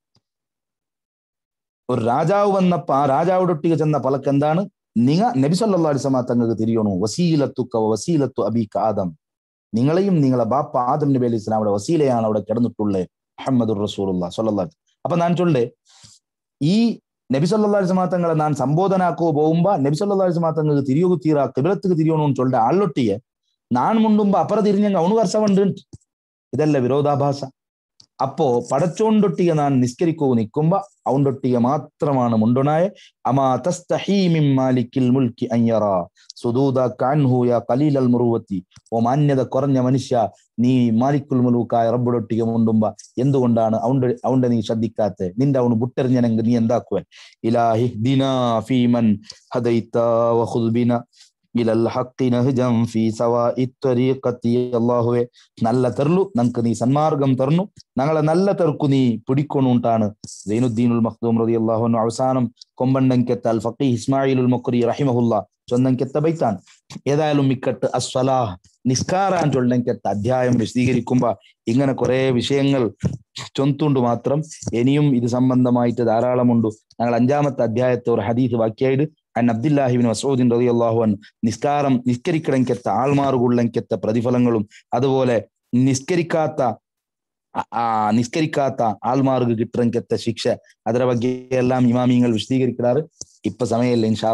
ഒരു രാജാവ് വന്നപ്പോ ആ രാജാവിടെ ഒട്ടിಗೆ ചെന്ന പലക്ക് എന്താണ് നിങ്ങ നബി സല്ലല്ലാഹു അലൈഹി വസല്ലം തങ്ങൾക്ക് തിരിയണു വസീലത്തുക്ക വസീലത്തു അബീക ആദം നിങ്ങളെയും നിങ്ങളെ ബാപ്പ ആദം നബി അലൈഹി സ്വലാം അവിടെ വസീലയാണ് അവിടെ കിടന്നിട്ടുള്ളത് മുഹമ്മദ് റസൂലുള്ള സല്ലല്ലാഹു അപ്പൊ ഞാൻ ചൊല്ലേ ഈ നബി സല്ലല്ലാഹു അലൈഹി വസല്ലം തങ്ങളെ ഞാൻ സംബോധനാക്കോ പോകുമ്പോ നബി സല്ലല്ലാഹു അലൈഹി വസല്ലം തങ്ങൾക്ക് തിരിയോഗു തീരാ കിബിലത്തുക്ക് തിരിയണു ചൊല്ലെ ആളൊട്ടിയെ നാൻ മുണ്ടുമ്പോ അപ്പുറ തിരിഞ്ഞെങ്കിൽ അവന് വർഷമുണ്ട് ഇതല്ല വിരോധാഭാസ അപ്പോ പടച്ചോണ്ടൊട്ടിക നാൻ നിസ്കരിക്കൂ നിൽക്കുമ്പോ അവണ്ടൊട്ടിക മാത്രമാണ് മുണ്ടുണായ അമാ തസ്തഹീമിം മാലിക്കിൽ മുൽക്കി അയ്യറ സുദൂദ കാൻഹു യാ കലീലൽ മുറുവത്തി ഓ മാന്യത കുറഞ്ഞ മനുഷ്യ നീ മാലിക്കുൽ മുലൂക്കായ റബ്ബുടൊട്ടിക മുണ്ടുമ്പ എന്തുകൊണ്ടാണ് അവന്റെ അവന്റെ നീ ശ്രദ്ധിക്കാത്ത നിന്റെ അവന് ബുട്ടെറിഞ്ഞനെങ്കിൽ നീ എന്താക്കുവൻ ഇലാഹി ദിനാ ഫീമൻ ഹദൈത്ത വഖുദ്ബിന ഇലൽ ഹഖി നഹ്ജം ഫീ സവാഇ ത്വരീഖത്തി അല്ലാഹുവേ നല്ല തെർലു നമുക്ക് നീ സന്മാർഗം തർന്നു ഞങ്ങളെ നല്ല തെർക്കു നീ പിടിക്കൊണുണ്ടാണ് സൈനുദ്ദീനുൽ മഖ്ദൂം റളിയല്ലാഹു അൻഹു അവസാനം കൊമ്പണ്ടൻകെത്ത അൽ ഫഖീഹ് ഇസ്മായിലുൽ മുഖ്രി റഹിമഹുല്ല ചൊന്നൻകെത്ത ബൈത്താൻ ഏതായാലും മിക്കട്ട് അസ്വലാഹ് നിസ്കാരാൻ ചൊല്ലൻകെത്ത അധ്യായം വിശദീകരിക്കുമ്പോ ഇങ്ങനെ കുറെ വിഷയങ്ങൾ ചൊന്തുണ്ട് മാത്രം ഇനിയും ഇത് സംബന്ധമായിട്ട് ധാരാളമുണ്ട് ഞങ്ങൾ അഞ്ചാമത്തെ അധ്യായത്തെ ഒരു ഹദീസ് ബാക്കിയായിട്ട് അൻ അബ്ദുല്ലാഹിബിൻ മസൂദിൻ റളിയല്ലാഹു അൻ നിസ്കാരം നിസ്കരിക്കണമെങ്കെത്ത ആൾമാറുകൊള്ളെങ്കെത്ത പ്രതിഫലങ്ങളും അതുപോലെ നിസ്കരിക്കാത്ത ആ നിസ്കരിക്കാത്ത ആൾമാർക്ക് കിട്ടുന്നെങ്കെത്ത ശിക്ഷ ಅದರ ಬಗ್ಗೆ എല്ലാം ഇമാമിങ്ങൾ വിശദീകരിക്കാറ് ഇപ്പൊ സമയമില്ല ഇൻഷാ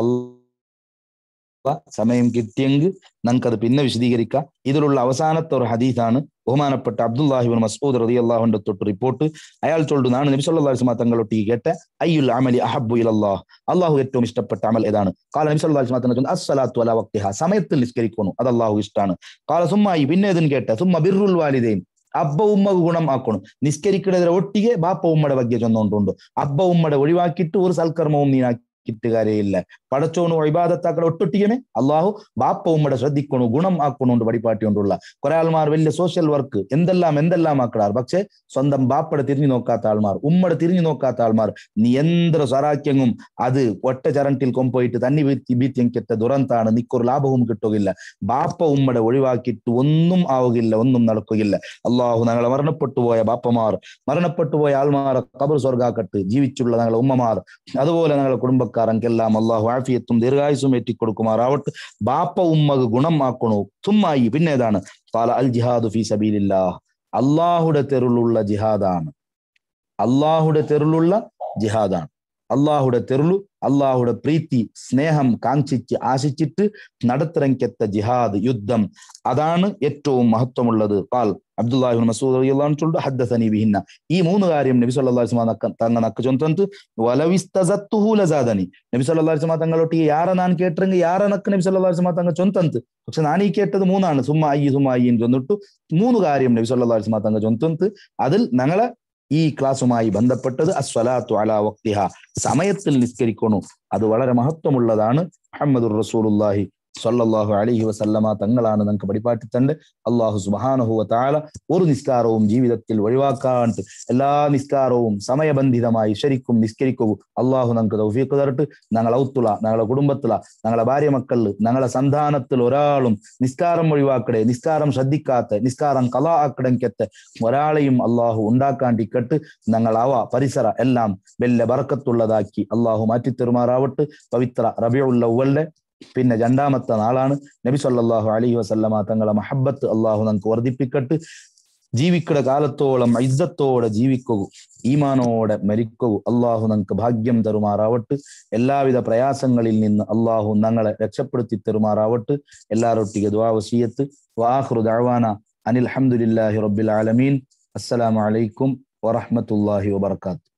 സമയം കിട്ടിയെങ്കിൽ നമുക്കത് പിന്നെ വിശദീകരിക്കാം ഇതിലുള്ള അവസാനത്തെ ഒരു ഹദീസാണ് ബഹുമാനപ്പെട്ട അബ്ദുല്ലാഹിബിൻ മസൂദ് റതി അള്ളാഹുന്റെ തൊട്ട് റിപ്പോർട്ട് അയാൾ ചൊല്ലു നാണ് നബി സല്ലല്ലാഹു അലൈഹി തങ്ങളൊട്ടി കേട്ട അയ്യുൽ അമലി അഹബ്ബു ഇലല്ലാഹ് അള്ളാഹു ഏറ്റവും ഇഷ്ടപ്പെട്ട അമൽ ഏതാണ് കാല നബി സല്ലല്ലാഹു അലൈഹി തങ്ങൾ അസ്സലാത്തു അലാ വക്തിഹ സമയത്തിൽ നിസ്കരിക്കുന്നു അത് അള്ളാഹു ഇഷ്ടമാണ് കാല സുമ്മായി പിന്നെ ഇതിന് കേട്ട സുമ്മ ബിർറുൽ വാലിദൈൻ അബ്ബ ഉമ്മക്ക് ഗുണം ആക്കണം നിസ്കരിക്കണതിരെ ഒട്ടിಗೆ ബാപ്പ ഉമ്മയുടെ ಬಗ್ಗೆ ചൊന്നുകൊണ്ടുണ്ട് അബ്ബ ഉമ്മയുടെ ഒഴിവാക്കിയിട്ട് ഒരു സൽക്കർമ്മവും നീ കിട്ടുകാരേയില്ല പടച്ചോണു ഇബാദത്താക്കളെ ഒട്ടൊട്ടിക്കണേ അള്ളാഹു ബാപ്പ ഉമ്മയുടെ ശ്രദ്ധിക്കണു ഗുണം ആക്കണുണ്ട് പടിപ്പാട്ടിക്കൊണ്ടുള്ള കുറെ ആൾമാർ വലിയ സോഷ്യൽ വർക്ക് എന്തെല്ലാം എന്തെല്ലാം ആക്കടാർ പക്ഷെ സ്വന്തം ബാപ്പടെ തിരിഞ്ഞു നോക്കാത്ത ആൾമാർ ഉമ്മടെ തിരിഞ്ഞു നോക്കാത്ത ആൾമാർ നീ എന്തൊരു സ്വരാക്യങ്ങും അത് ഒറ്റ ചരണ്ടിൽ കൊമ്പോയിട്ട് തന്നി വീത്തി ബീത്യങ്കെത്ത ദുരന്താണ് നിക്കൊരു ലാഭവും കിട്ടുകയില്ല ബാപ്പ ഉമ്മടെ ഒഴിവാക്കിയിട്ട് ഒന്നും ആവുകയില്ല ഒന്നും നടക്കുകയില്ല അള്ളാഹു ഞങ്ങളെ മരണപ്പെട്ടു പോയ ബാപ്പമാർ മരണപ്പെട്ടു പോയ ആൾമാർ കബർ സ്വർഗാക്കട്ട് ജീവിച്ചുള്ള ഞങ്ങളെ ഉമ്മമാർ അതുപോലെ ഞങ്ങളെ കുടുംബക്കാരൻക്കെല്ലാം അള്ളാഹു ആഫിയത്തും ദീർഘായുസും ഏറ്റിക്കൊടുക്കുമാറാവട്ടെ ബാപ്പ ഉമ്മക്ക് ഗുണം ആക്കണു തുമ്മായി പിന്നെ ഏതാണ് പാല അൽ ജിഹാദു ഫി സബീലില്ലാ അള്ളാഹുടെ തെരുളുള്ള ജിഹാദാണ് അള്ളാഹുടെ തെരുളുള്ള ജിഹാദാണ് അള്ളാഹുടെ തെരുളു അള്ളാഹുടെ പ്രീതി സ്നേഹം കാംക്ഷിച്ച് ആശിച്ചിട്ട് നടത്തിറങ്ങിക്കെത്ത ജിഹാദ് യുദ്ധം അതാണ് ഏറ്റവും മഹത്വമുള്ളത് കാൽ അബ്ദുല്ലാഹിബിൻ മസൂദ് റളിയല്ലാഹു ചൊല്ലു ഹദ്ദസനി ബിഹിന്ന ഈ മൂന്ന് കാര്യം നബി സല്ലല്ലാഹു അലൈഹി വസല്ലം തങ്ങ നക്ക ചൊന്തಂತು വലവിസ്തസത്തുഹു ലസാദനി നബി സല്ലല്ലാഹു അലൈഹി വസല്ലം തങ്ങളൊട്ടി ಯಾರ ನಾನು ಕೇಟ್ರಂಗೆ ಯಾರ ನಕ್ಕ നബി സല്ലല്ലാഹു അലൈഹി വസല്ലം തങ്ങ ചൊന്തಂತು പക്ഷെ ഞാൻ ഈ കേട്ടത് മൂന്നാണ് സുമ്മ അയ്യി സുമ്മ അയ്യി എന്ന് ചൊന്നിട്ടു മൂന്ന് കാര്യം നബി സല്ലല്ലാഹു അലൈഹി വസല്ലം തങ്ങ ചൊന്തಂತು അതിൽ ഞങ്ങളെ ഈ ക്ലാസ്സുമായി ബന്ധപ്പെട്ടത് അസ്വലാത്തു അലാ വക്തിഹ സമയത്തിൽ നിസ്കരിക്കണു അത് വളരെ മഹത്വമുള്ളതാണ് മുഹമ്മദുർ റസൂലുള്ളാഹി സല്ലല്ലാഹു അലൈഹി വസല്ലമ തങ്ങളാണ് നമുക്ക് പഠിപ്പാട്ടി തണ്ട് അള്ളാഹു സുബാനഹുവ താല ഒരു നിസ്കാരവും ജീവിതത്തിൽ ഒഴിവാക്കാണ്ട് എല്ലാ നിസ്കാരവും സമയബന്ധിതമായി ശരിക്കും നിസ്കരിക്കൂ അള്ളാഹു നമുക്ക് തൗഫീഖ് തരട്ട് ഞങ്ങളെ ഔത്തുള ഞങ്ങളെ കുടുംബത്തില ഞങ്ങളെ ഭാര്യ മക്കളിൽ ഞങ്ങളെ സന്താനത്തിൽ ഒരാളും നിസ്കാരം ഒഴിവാക്കടെ നിസ്കാരം ശ്രദ്ധിക്കാത്ത നിസ്കാരം കല ആക്കടങ്കെത്ത് ഒരാളെയും അള്ളാഹു ഉണ്ടാക്കാണ്ടിക്കട്ട് ഞങ്ങൾ അവ പരിസര എല്ലാം വലിയ ബറക്കത്തുള്ളതാക്കി അള്ളാഹു മാറ്റിത്തെറുമാറാവട്ട് പവിത്ര റബിയുള്ളവളുടെ പിന്നെ രണ്ടാമത്തെ നാളാണ് നബി സല്ലല്ലാഹു അലൈഹി വസല്ലമ തങ്ങളെ മഹബത്ത് അള്ളാഹു നമുക്ക് വർദ്ധിപ്പിക്കട്ട് ജീവിക്കട കാലത്തോളം ഇജ്ജത്തോടെ ജീവിക്കൂ ഈമാനോടെ മരിക്കൂ അള്ളാഹു നമുക്ക് ഭാഗ്യം തരുമാറാവട്ട് എല്ലാവിധ പ്രയാസങ്ങളിൽ നിന്ന് അള്ളാഹു ഞങ്ങളെ രക്ഷപ്പെടുത്തി തരുമാറാവട്ട് എല്ലാവരൊട്ടിಗೆ ദുആ വസിയത്ത് വാഹ്റു ദഅവാന അനിൽ ഹംദുലില്ലാഹി റബ്ബിൽ ആലമീൻ അസ്സലാമു അലൈക്കും വറഹ്മത്തുള്ളാഹി വബർക്കാത്തു